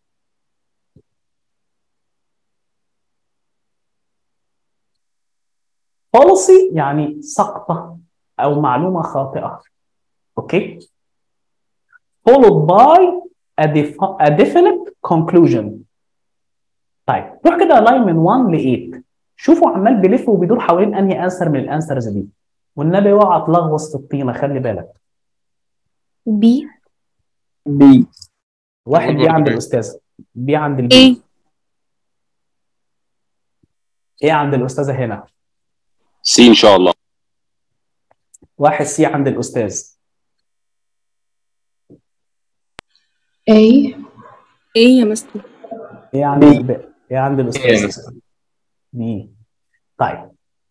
policy يعني سقطة أو معلومة خاطئة أوكي followed by a, defi- a definite conclusion طيب روح كده لاين من 1 ل 8 شوفوا عمال بيلف وبيدور حوالين انهي انسر من الانسرز دي والنبي اوعى تلغوص في الطينه خلي بالك بي بي واحد أقول بي عند برضه إيه؟ الاستاذه بي عند البي ايه ايه عند الاستاذه هنا سي ان شاء الله واحد سي عند الاستاذ ايه ايه يا مستر ايه عند بي. الب... ايه عند الاستاذ دي طيب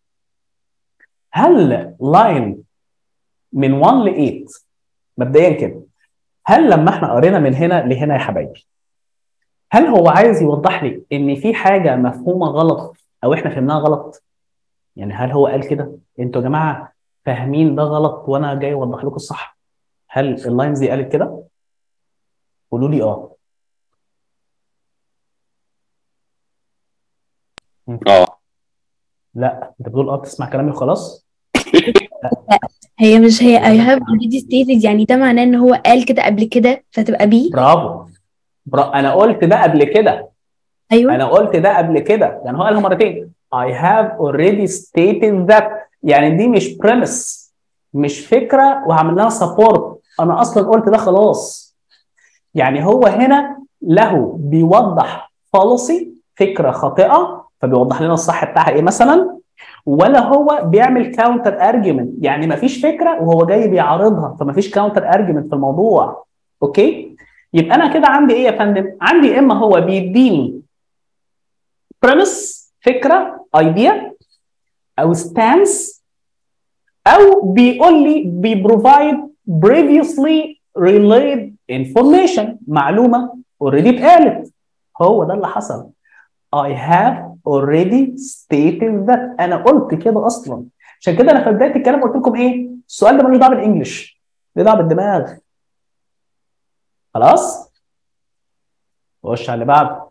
هل لاين من 1 ل 8 مبدئيا كده هل لما احنا قرينا من هنا لهنا يا حبايبي هل هو عايز يوضح لي ان في حاجه مفهومه غلط او احنا فهمناها غلط يعني هل هو قال كده انتوا يا جماعه فاهمين ده غلط وانا جاي اوضح لكم الصح هل اللاينز دي قالت كده قولوا لي اه اه لا انت بتقول اه بتسمع كلامي وخلاص هي مش هي I have already stated يعني ده معناه ان هو قال كده قبل كده فتبقى بي برافو برا... انا قلت ده قبل كده ايوه انا قلت ده قبل كده يعني هو قالها مرتين I have already stated that يعني دي مش premise مش فكره وهعمل لها سبورت انا اصلا قلت ده خلاص يعني هو هنا له بيوضح policy فكره خاطئه فبيوضح لنا الصح بتاعها ايه مثلا ولا هو بيعمل كاونتر ارجيومنت يعني مفيش فكره وهو جاي بيعارضها فمفيش كاونتر ارجيومنت في الموضوع اوكي يبقى انا كده عندي ايه يا فندم عندي اما هو بيديني premise فكره ايديا او ستانس او بيقول لي بيبروفايد previously relayed information معلومه اوريدي اتقالت هو ده اللي حصل I have already stated that انا قلت كده اصلا عشان كده انا في بدايه الكلام قلت لكم ايه السؤال ده ملوش دعوه بالانجلش ليه دعوه بالدماغ خلاص خش على اللي بعده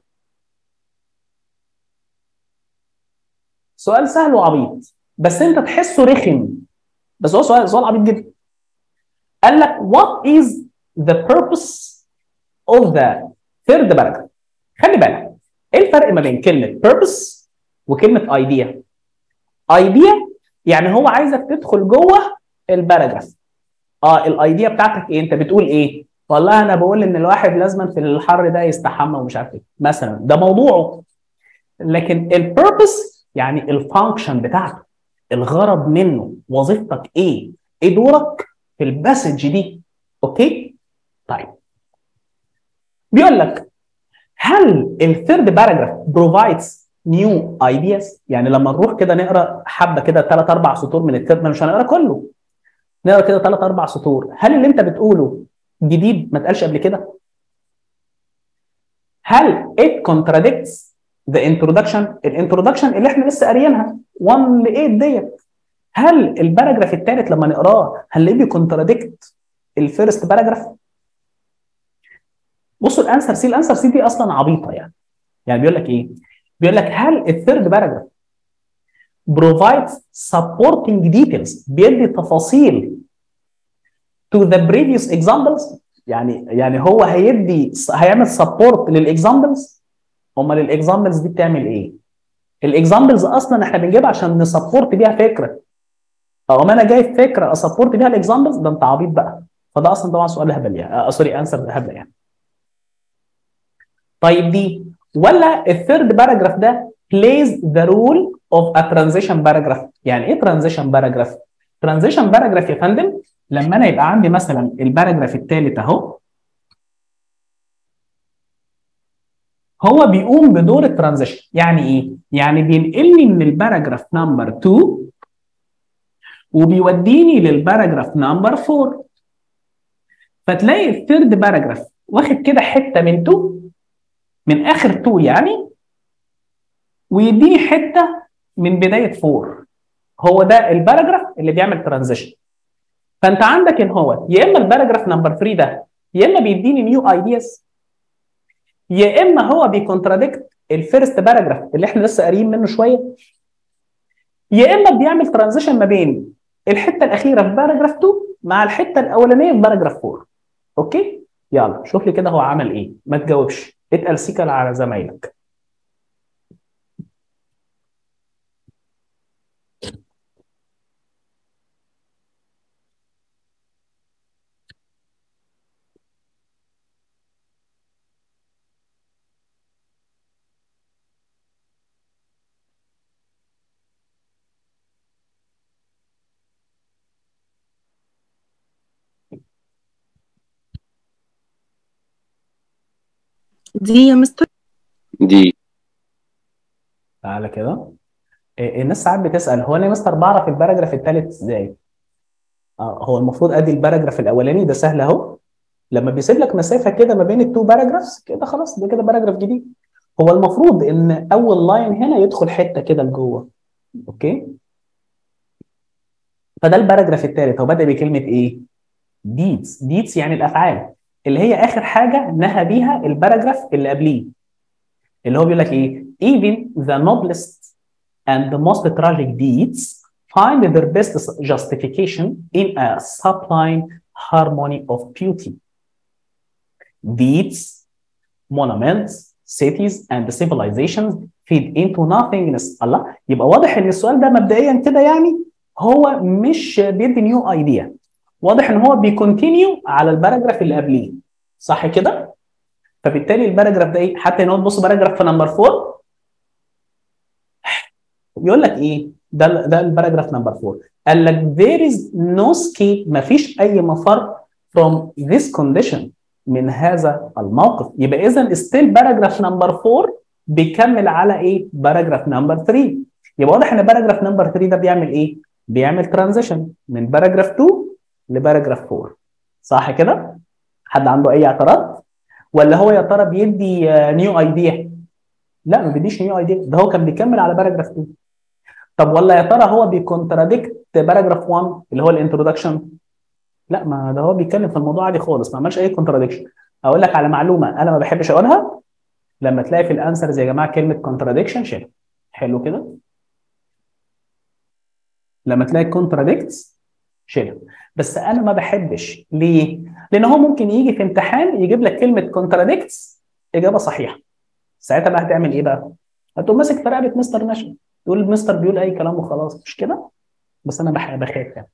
سؤال سهل وعبيط بس انت تحسه رخم بس هو سؤال سؤال عبيط جدا قال لك what is the purpose of the third paragraph خلي بالك ايه الفرق ما بين كلمه purpose وكلمه idea idea يعني هو عايزك تدخل جوه الباراجراف اه الايديا بتاعتك ايه انت بتقول ايه والله انا بقول ان الواحد لازما في الحر ده يستحمى ومش عارف ايه مثلا ده موضوعه لكن البيربس يعني الفانكشن بتاعته الغرض منه وظيفتك ايه ايه دورك في الباسج دي اوكي طيب بيقول لك هل الثيرد باراجراف بروفايدز نيو ايدياز يعني لما نروح كده نقرا حبه كده ثلاث اربع سطور من الثيرد مش هنقرا كله نقرا كده ثلاث اربع سطور هل اللي انت بتقوله جديد ما اتقالش قبل كده هل it contradicts the introduction الانترودكشن اللي احنا لسه قاريينها 1 ل 8 ديت هل الباراجراف الثالث لما نقراه هنلاقيه بيكونتراديكت الفيرست باراجراف بصوا الانسر سي الانسر سي دي اصلا عبيطه يعني يعني بيقول لك ايه بيقول لك هل الثيرد باراجراف provides supporting details بيدي تفاصيل to the previous examples يعني يعني هو هيدي هيعمل سبورت للاكزامبلز امال الاكزامبلز دي بتعمل ايه؟ الاكزامبلز اصلا احنا بنجيبها عشان نسبورت بيها فكره او ما انا جايب فكره اسبورت بيها الاكزامبلز ده انت عبيط بقى فده اصلا طبعا سؤال هبل يعني آه سوري انسر هبل يعني طيب دي ولا الثيرد باراجراف ده plays the role of a transition paragraph يعني ايه transition paragraph transition paragraph يا فندم لما انا يبقى عندي مثلا الباراجراف الثالث اهو هو بيقوم بدور الترانزيشن يعني ايه يعني بينقلني من الباراجراف نمبر 2 وبيوديني للباراجراف نمبر 4 فتلاقي الثيرد باراجراف واخد كده حته من 2 من اخر 2 يعني ويديني حته من بدايه 4 هو ده الباراجراف اللي بيعمل ترانزيشن فانت عندك ان هو يا اما الباراجراف نمبر 3 ده يا اما بيديني نيو ايدياز يا اما هو بيكونتراديكت الفيرست باراجراف اللي احنا لسه قاريين منه شويه يا اما بيعمل ترانزيشن ما بين الحته الاخيره في باراجراف 2 مع الحته الاولانيه في باراجراف 4 اوكي يلا شوف لي كده هو عمل ايه ما تجاوبش اتقل سيكل على زمايلك دي يا مستر دي تعالى كده إيه، الناس ساعات بتسأل هو انا يا مستر بعرف الباراجراف الثالث ازاي؟ اه هو المفروض ادي الباراجراف الاولاني ده سهل اهو لما بيسيب لك مسافه كده ما بين التو باراجرافز كده خلاص ده كده باراجراف جديد هو المفروض ان اول لاين هنا يدخل حته كده لجوه اوكي فده الباراجراف الثالث هو بدأ بكلمه ايه؟ ديدز ديدز يعني الافعال اللي هي اخر حاجه نهى بيها الباراجراف اللي قبليه اللي هو بيقول لك ايه even the noblest and the most tragic deeds find their best justification in a sublime harmony of beauty deeds monuments cities and civilizations feed into nothingness الله يبقى واضح ان السؤال ده مبدئيا كده يعني هو مش بيدي نيو ايديا واضح ان هو بيكونتينيو على الباراجراف اللي قبليه صح كده فبالتالي الباراجراف ده ايه حتى هنا تبص باراجراف في نمبر 4 بيقول لك ايه ده ده الباراجراف نمبر 4 قال لك there is no escape مفيش اي مفر from this condition من هذا الموقف يبقى اذا ستيل باراجراف نمبر 4 بيكمل على ايه باراجراف نمبر 3 يبقى واضح ان باراجراف نمبر 3 ده بيعمل ايه بيعمل ترانزيشن من باراجراف 2 لباراجراف 4 صح كده حد عنده اي اعتراض ولا هو يا ترى بيدي نيو ايديا لا ما بيديش نيو ايديا ده هو كان بيكمل على باراجراف 2 طب ولا يا ترى هو بيكونتراديكت باراجراف 1 اللي هو الانترودكشن لا ما ده هو بيتكلم في الموضوع عادي خالص ما عملش اي كونتراديكشن اقول لك على معلومه انا ما بحبش اقولها لما تلاقي في الانسرز يا جماعه كلمه كونتراديكشن شيل حلو كده لما تلاقي كونتراديكتس شيلها بس انا ما بحبش ليه؟ لان هو ممكن يجي في امتحان يجيب لك كلمه كونتراديكتس اجابه صحيحه ساعتها بقى هتعمل ايه بقى؟ هتقوم ماسك في رقبه مستر نشا تقول مستر بيقول اي كلام وخلاص مش كده؟ بس انا بح- بخاف يعني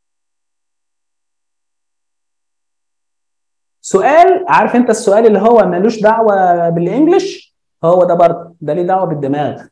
سؤال عارف انت السؤال اللي هو ملوش دعوه بالانجلش هو ده برضه ده ليه دعوه بالدماغ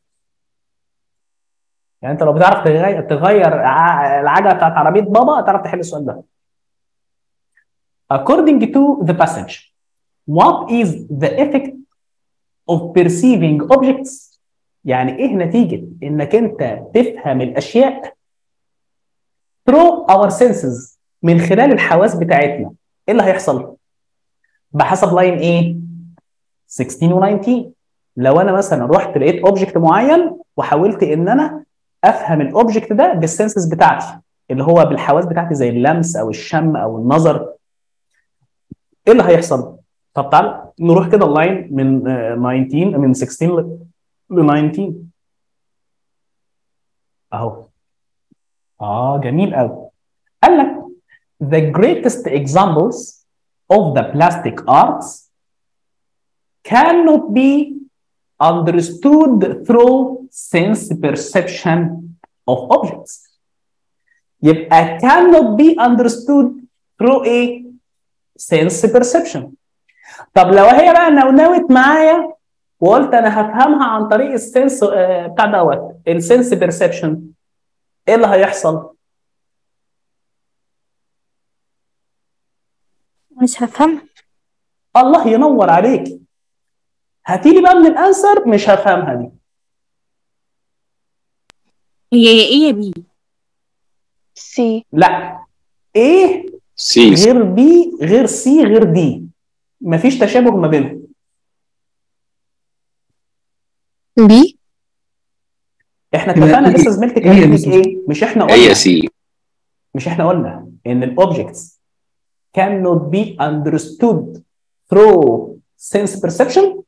يعني انت لو بتعرف تغير تغير ع- العجله بتاعت عربيه بابا تعرف تحل السؤال ده according to the passage what is the effect of perceiving objects يعني ايه نتيجه انك انت تفهم الاشياء through our senses من خلال الحواس بتاعتنا ايه اللي هيحصل بحسب لاين ايه 16 و 19 لو انا مثلا رحت لقيت اوبجكت معين وحاولت ان انا افهم الاوبجكت ده بالسنسز بتاعتي اللي هو بالحواس بتاعتي زي اللمس او الشم او النظر ايه اللي هيحصل طب تعال نروح كده اللاين من آه، 19 من 16 ل ل 19 اهو اه جميل قوي قال لك the greatest examples of the plastic arts cannot be understood through sense perception of objects يبقى cannot be understood through a sense perception طب لو هي بقى نونوت معايا وقلت انا هفهمها عن طريق السنس آه، بتاع دوت السنس بيرسبشن ايه اللي هيحصل؟ مش هفهم الله ينور عليك هاتيلي بقى من الانسر مش هفهمها دي هي يا ايه يا بي سي لا ايه سي غير بي غير سي غير دي مفيش تشابه ما بينهم بي احنا يبقى اتفقنا إيه؟ لسه زميلتك إيه يا قالت لك مستر؟ ايه مش احنا هي قلنا سي مش احنا قلنا ان الاوبجكتس cannot be understood through sense perception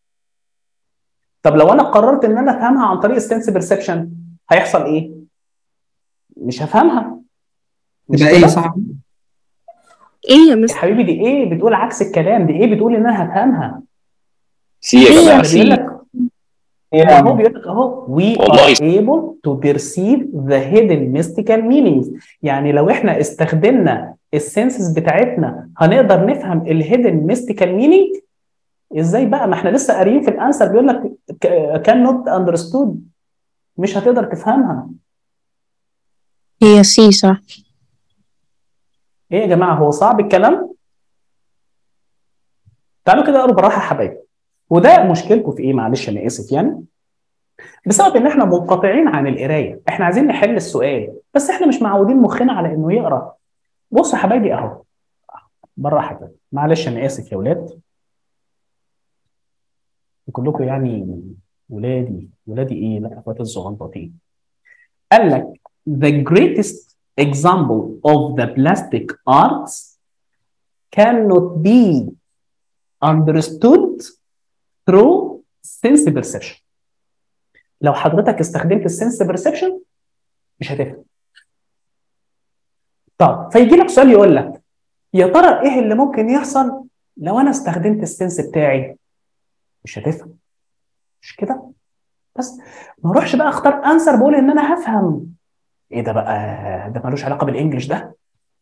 طب لو انا قررت ان انا افهمها عن طريق السنس perception هيحصل ايه مش هفهمها مش يبقى ايه كده؟ صح ايه يا يا مستر حبيبي دي ايه بتقول عكس الكلام دي ايه بتقول ان انا هفهمها سي يا هي جماعه بيقول سي لك يعني هو بيقول لك اهو we والله. are able to perceive the hidden mystical meanings يعني لو احنا استخدمنا السنسز بتاعتنا هنقدر نفهم الهيدن ميستيكال مينينج ازاي بقى ما احنا لسه قاريين في الانسر بيقول لك كان نوت اندرستود مش هتقدر تفهمها هي سي صح ايه يا جماعه هو صعب الكلام تعالوا كده اقروا بالراحه يا حبايبي وده مشكلتكم في ايه معلش انا اسف يعني بسبب ان احنا منقطعين عن القرايه احنا عايزين نحل السؤال بس احنا مش معودين مخنا على انه يقرا بصوا يا حبايبي اهو بالراحه كده معلش انا اسف يا ولاد كلكم يعني ولادي ولادي ايه لا اخواتي الصغنطاطين قال لك the greatest example of the plastic arts cannot be understood through sense perception لو حضرتك استخدمت السنس perception مش هتفهم طب فيجي لك سؤال يقول لك يا ترى ايه اللي ممكن يحصل لو انا استخدمت السنس بتاعي مش هتفهم مش كده بس ما اروحش بقى اختار انسر بقول ان انا هفهم ايه ده بقى ده ملوش علاقه بالانجلش ده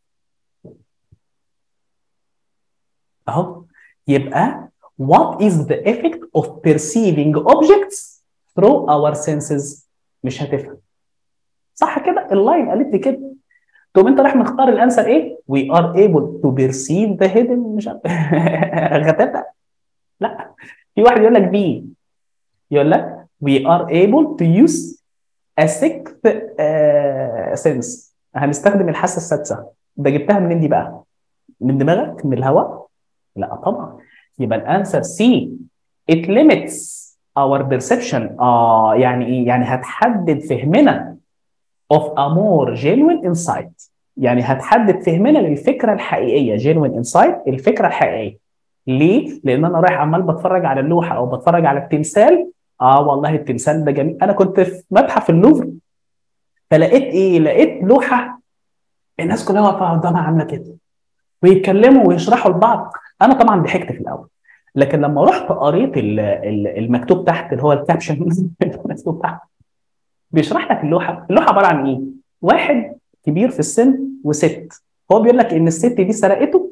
اهو يبقى what is the effect of perceiving objects through our senses مش هتفهم صح كده اللاين قالت لي كده تقوم انت رايح مختار الانسر ايه we are able to perceive the hidden مش عارف غتاتة لا في واحد يقول لك بي يقول لك we are able to use a sixth uh, sense هنستخدم الحاسه السادسه ده جبتها منين دي بقى؟ من دماغك؟ من الهواء؟ لا طبعا يبقى الانسر سي it limits our perception اه يعني ايه؟ يعني هتحدد فهمنا of a more genuine insight يعني هتحدد فهمنا للفكره الحقيقيه genuine insight الفكره الحقيقيه ليه؟ لان انا رايح عمال بتفرج على اللوحه او بتفرج على التمثال اه والله التمثال ده جميل انا كنت في متحف اللوفر فلقيت ايه؟ لقيت لوحه الناس كلها واقفه قدامها عامله كده ويتكلموا ويشرحوا لبعض انا طبعا ضحكت في الاول لكن لما رحت قريت ال- ال- المكتوب تحت اللي هو الكابشن المكتوب تحت بيشرح لك اللوحه اللوحه عباره عن ايه؟ واحد كبير في السن وست هو بيقول لك ان الست دي سرقته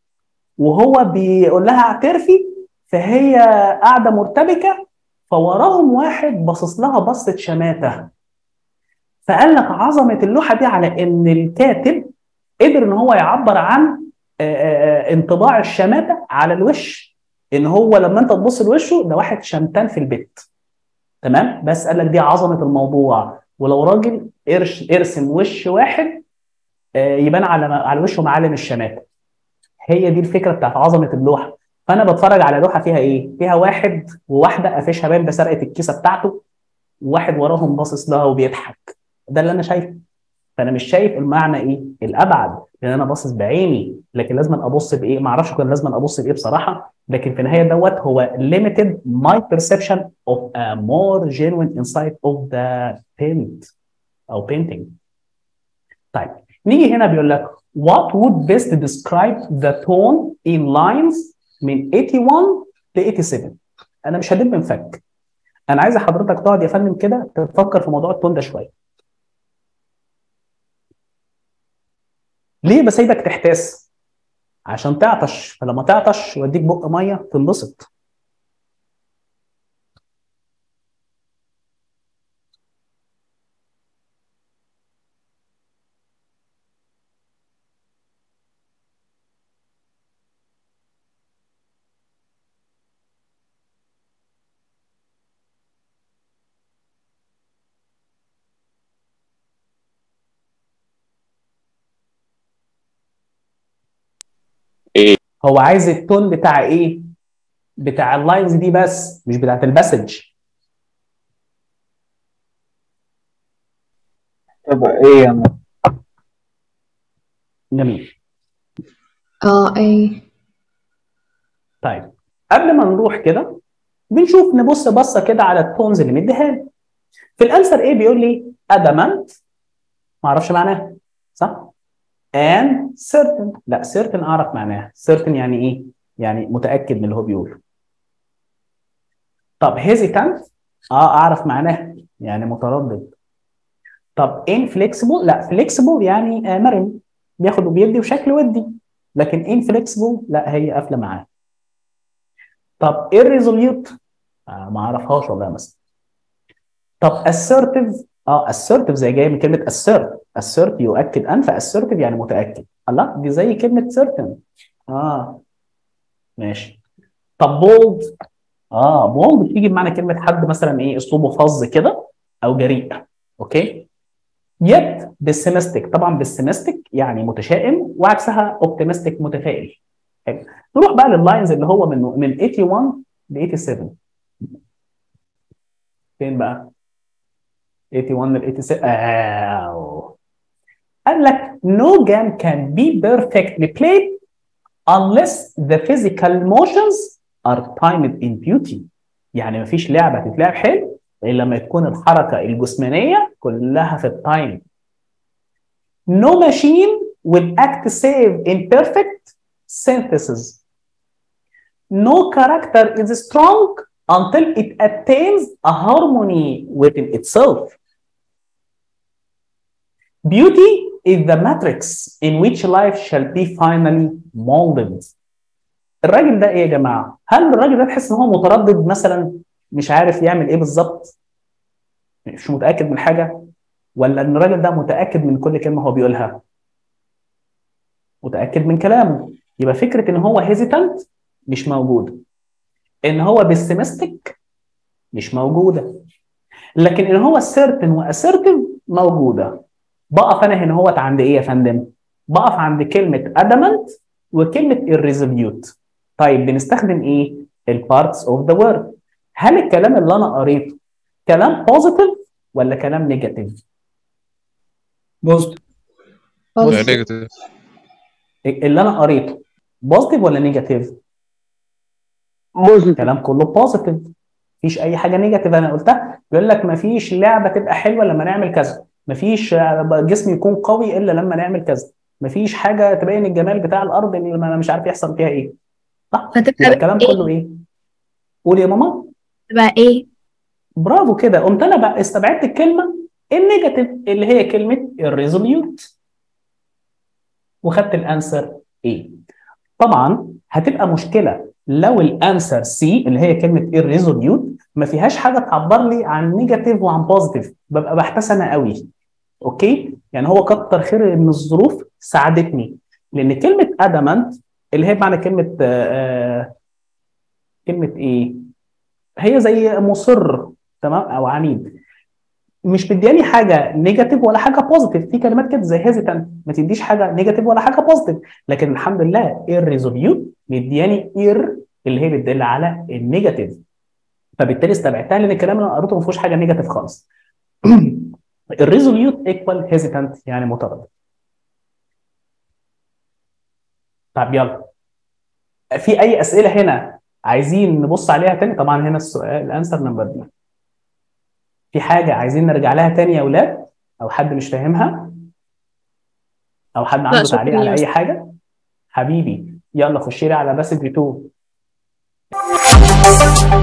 وهو بيقول لها اعترفي فهي قاعده مرتبكه فوراهم واحد باصص لها بصه شماته فقال لك عظمه اللوحه دي على ان الكاتب قدر ان هو يعبر عن آه، آه، انطباع الشماته على الوش ان هو لما انت تبص لوشه ده واحد شمتان في البيت تمام بس قال لك دي عظمه الموضوع ولو راجل ارش ارسم وش واحد آه، يبان على على وشه معالم الشماته هي دي الفكره بتاعت عظمه اللوحه فانا بتفرج على لوحه فيها ايه؟ فيها واحد وواحده قافشها باين بسرقه الكيسه بتاعته وواحد وراهم باصص لها وبيضحك ده اللي انا شايفه فانا مش شايف المعنى ايه؟ الابعد لان انا باصص بعيني لكن لازم ابص بايه؟ ما اعرفش كان لازم ابص بايه بصراحه لكن في النهايه دوت هو limited my perception of a more genuine insight of the paint او painting. طيب نيجي هنا بيقول لك what would best describe the tone in lines من 81 ل 87 انا مش هدب منفك انا عايز حضرتك تقعد يا فندم كده تفكر في موضوع التون ده شويه ليه بسيبك تحتاس عشان تعطش فلما تعطش واديك بق ميه تنبسط ايه هو عايز التون بتاع ايه بتاع اللاينز دي بس مش بتاعت الباسج تبقى ايه يا م- جميل اه اي طيب قبل ما نروح كده بنشوف نبص بصه كده على التونز اللي مديها لي في الانسر ايه بيقول لي ادامنت ما اعرفش معناها صح and certain لا certain اعرف معناها certain يعني ايه يعني متاكد من اللي هو بيقوله طب hesitant اه اعرف معناها يعني متردد طب inflexible لا flexible يعني آه مرن بياخد وبيدي وشكل ودي لكن inflexible لا هي قافله معاه طب irresolute آه ما اعرفهاش والله مثلا طب assertive اه assertive زي جايه من كلمه assert assert يؤكد ان فassertive يعني متاكد الله دي زي كلمه certain اه ماشي طب bold اه بولد بتيجي بمعنى كلمه حد مثلا ايه اسلوبه فظ كده او جريء اوكي يت بسيمستيك طبعا بسيمستيك يعني متشائم وعكسها اوبتيمستيك متفائل حلو. نروح بقى لللاينز اللي هو من من 81 ل 87 فين بقى 81 ل 87 آه. قال لك no game can be perfectly played unless the physical motions are timed in beauty يعني مفيش لعبه تتلعب حلو الا لما تكون الحركه الجسمانيه كلها في التايم no machine will act save in perfect synthesis no character is strong until it attains a harmony within itself beauty is the matrix in which life shall be finally molded الراجل ده ايه يا جماعه؟ هل الراجل ده تحس ان هو متردد مثلا مش عارف يعمل ايه بالظبط؟ مش متاكد من حاجه؟ ولا ان الراجل ده متاكد من كل كلمه هو بيقولها؟ متاكد من كلامه يبقى فكره ان هو هيزيتنت مش موجوده ان هو بيسيمستيك مش موجوده لكن ان هو سيرتن واسيرتيف موجوده بقف انا هنا هوت عند ايه يا فندم؟ بقف عند كلمه ادمنت وكلمه irresolute طيب بنستخدم ايه؟ البارتس اوف ذا وورد هل الكلام اللي انا قريته كلام بوزيتيف ولا كلام نيجاتيف؟ بوزيتيف نيجاتيف اللي انا قريته بوزيتيف ولا نيجاتيف؟ بوزيتيف الكلام كله بوزيتيف مفيش اي حاجه نيجاتيف انا قلتها بيقول لك مفيش لعبه تبقى حلوه لما نعمل كذا مفيش جسم يكون قوي الا لما نعمل كذا مفيش حاجه تبين الجمال بتاع الارض اللي انا مش عارف يحصل فيها ايه صح يبقى فتبقى الكلام ايه كله ايه قول يا ماما تبقى ايه برافو كده قمت انا بقى استبعدت الكلمه النيجاتيف اللي هي كلمه الريزوليوت وخدت الانسر ايه طبعا هتبقى مشكله لو الانسر سي اللي هي كلمه الريزوليوت ما فيهاش حاجه تعبر لي عن نيجاتيف وعن بوزيتيف ببقى بحتاس انا قوي اوكي يعني هو كتر خير ان الظروف ساعدتني لان كلمه ادمنت اللي هي معنى كلمه آه آه، كلمه ايه هي زي مصر تمام او عنيد مش مدياني حاجه نيجاتيف ولا حاجه بوزيتيف في كلمات كده زي هيزيتنت ما تديش حاجه نيجاتيف ولا حاجه بوزيتيف لكن الحمد لله الريزوليوت مدياني اير اللي هي بتدل على النيجاتيف فبالتالي استبعدتها لان الكلام اللي انا قريته ما فيهوش حاجه نيجاتيف خالص الريزوليوت ايكوال هيزيتنت يعني متردد طب يلا في اي اسئله هنا عايزين نبص عليها تاني طبعا هنا السؤال الانسر نمبر دي في حاجه عايزين نرجع لها تاني يا اولاد او حد مش فاهمها او حد عنده شكراً تعليق يا على اي أستاذ. حاجه حبيبي يلا خشي لي على باسج 2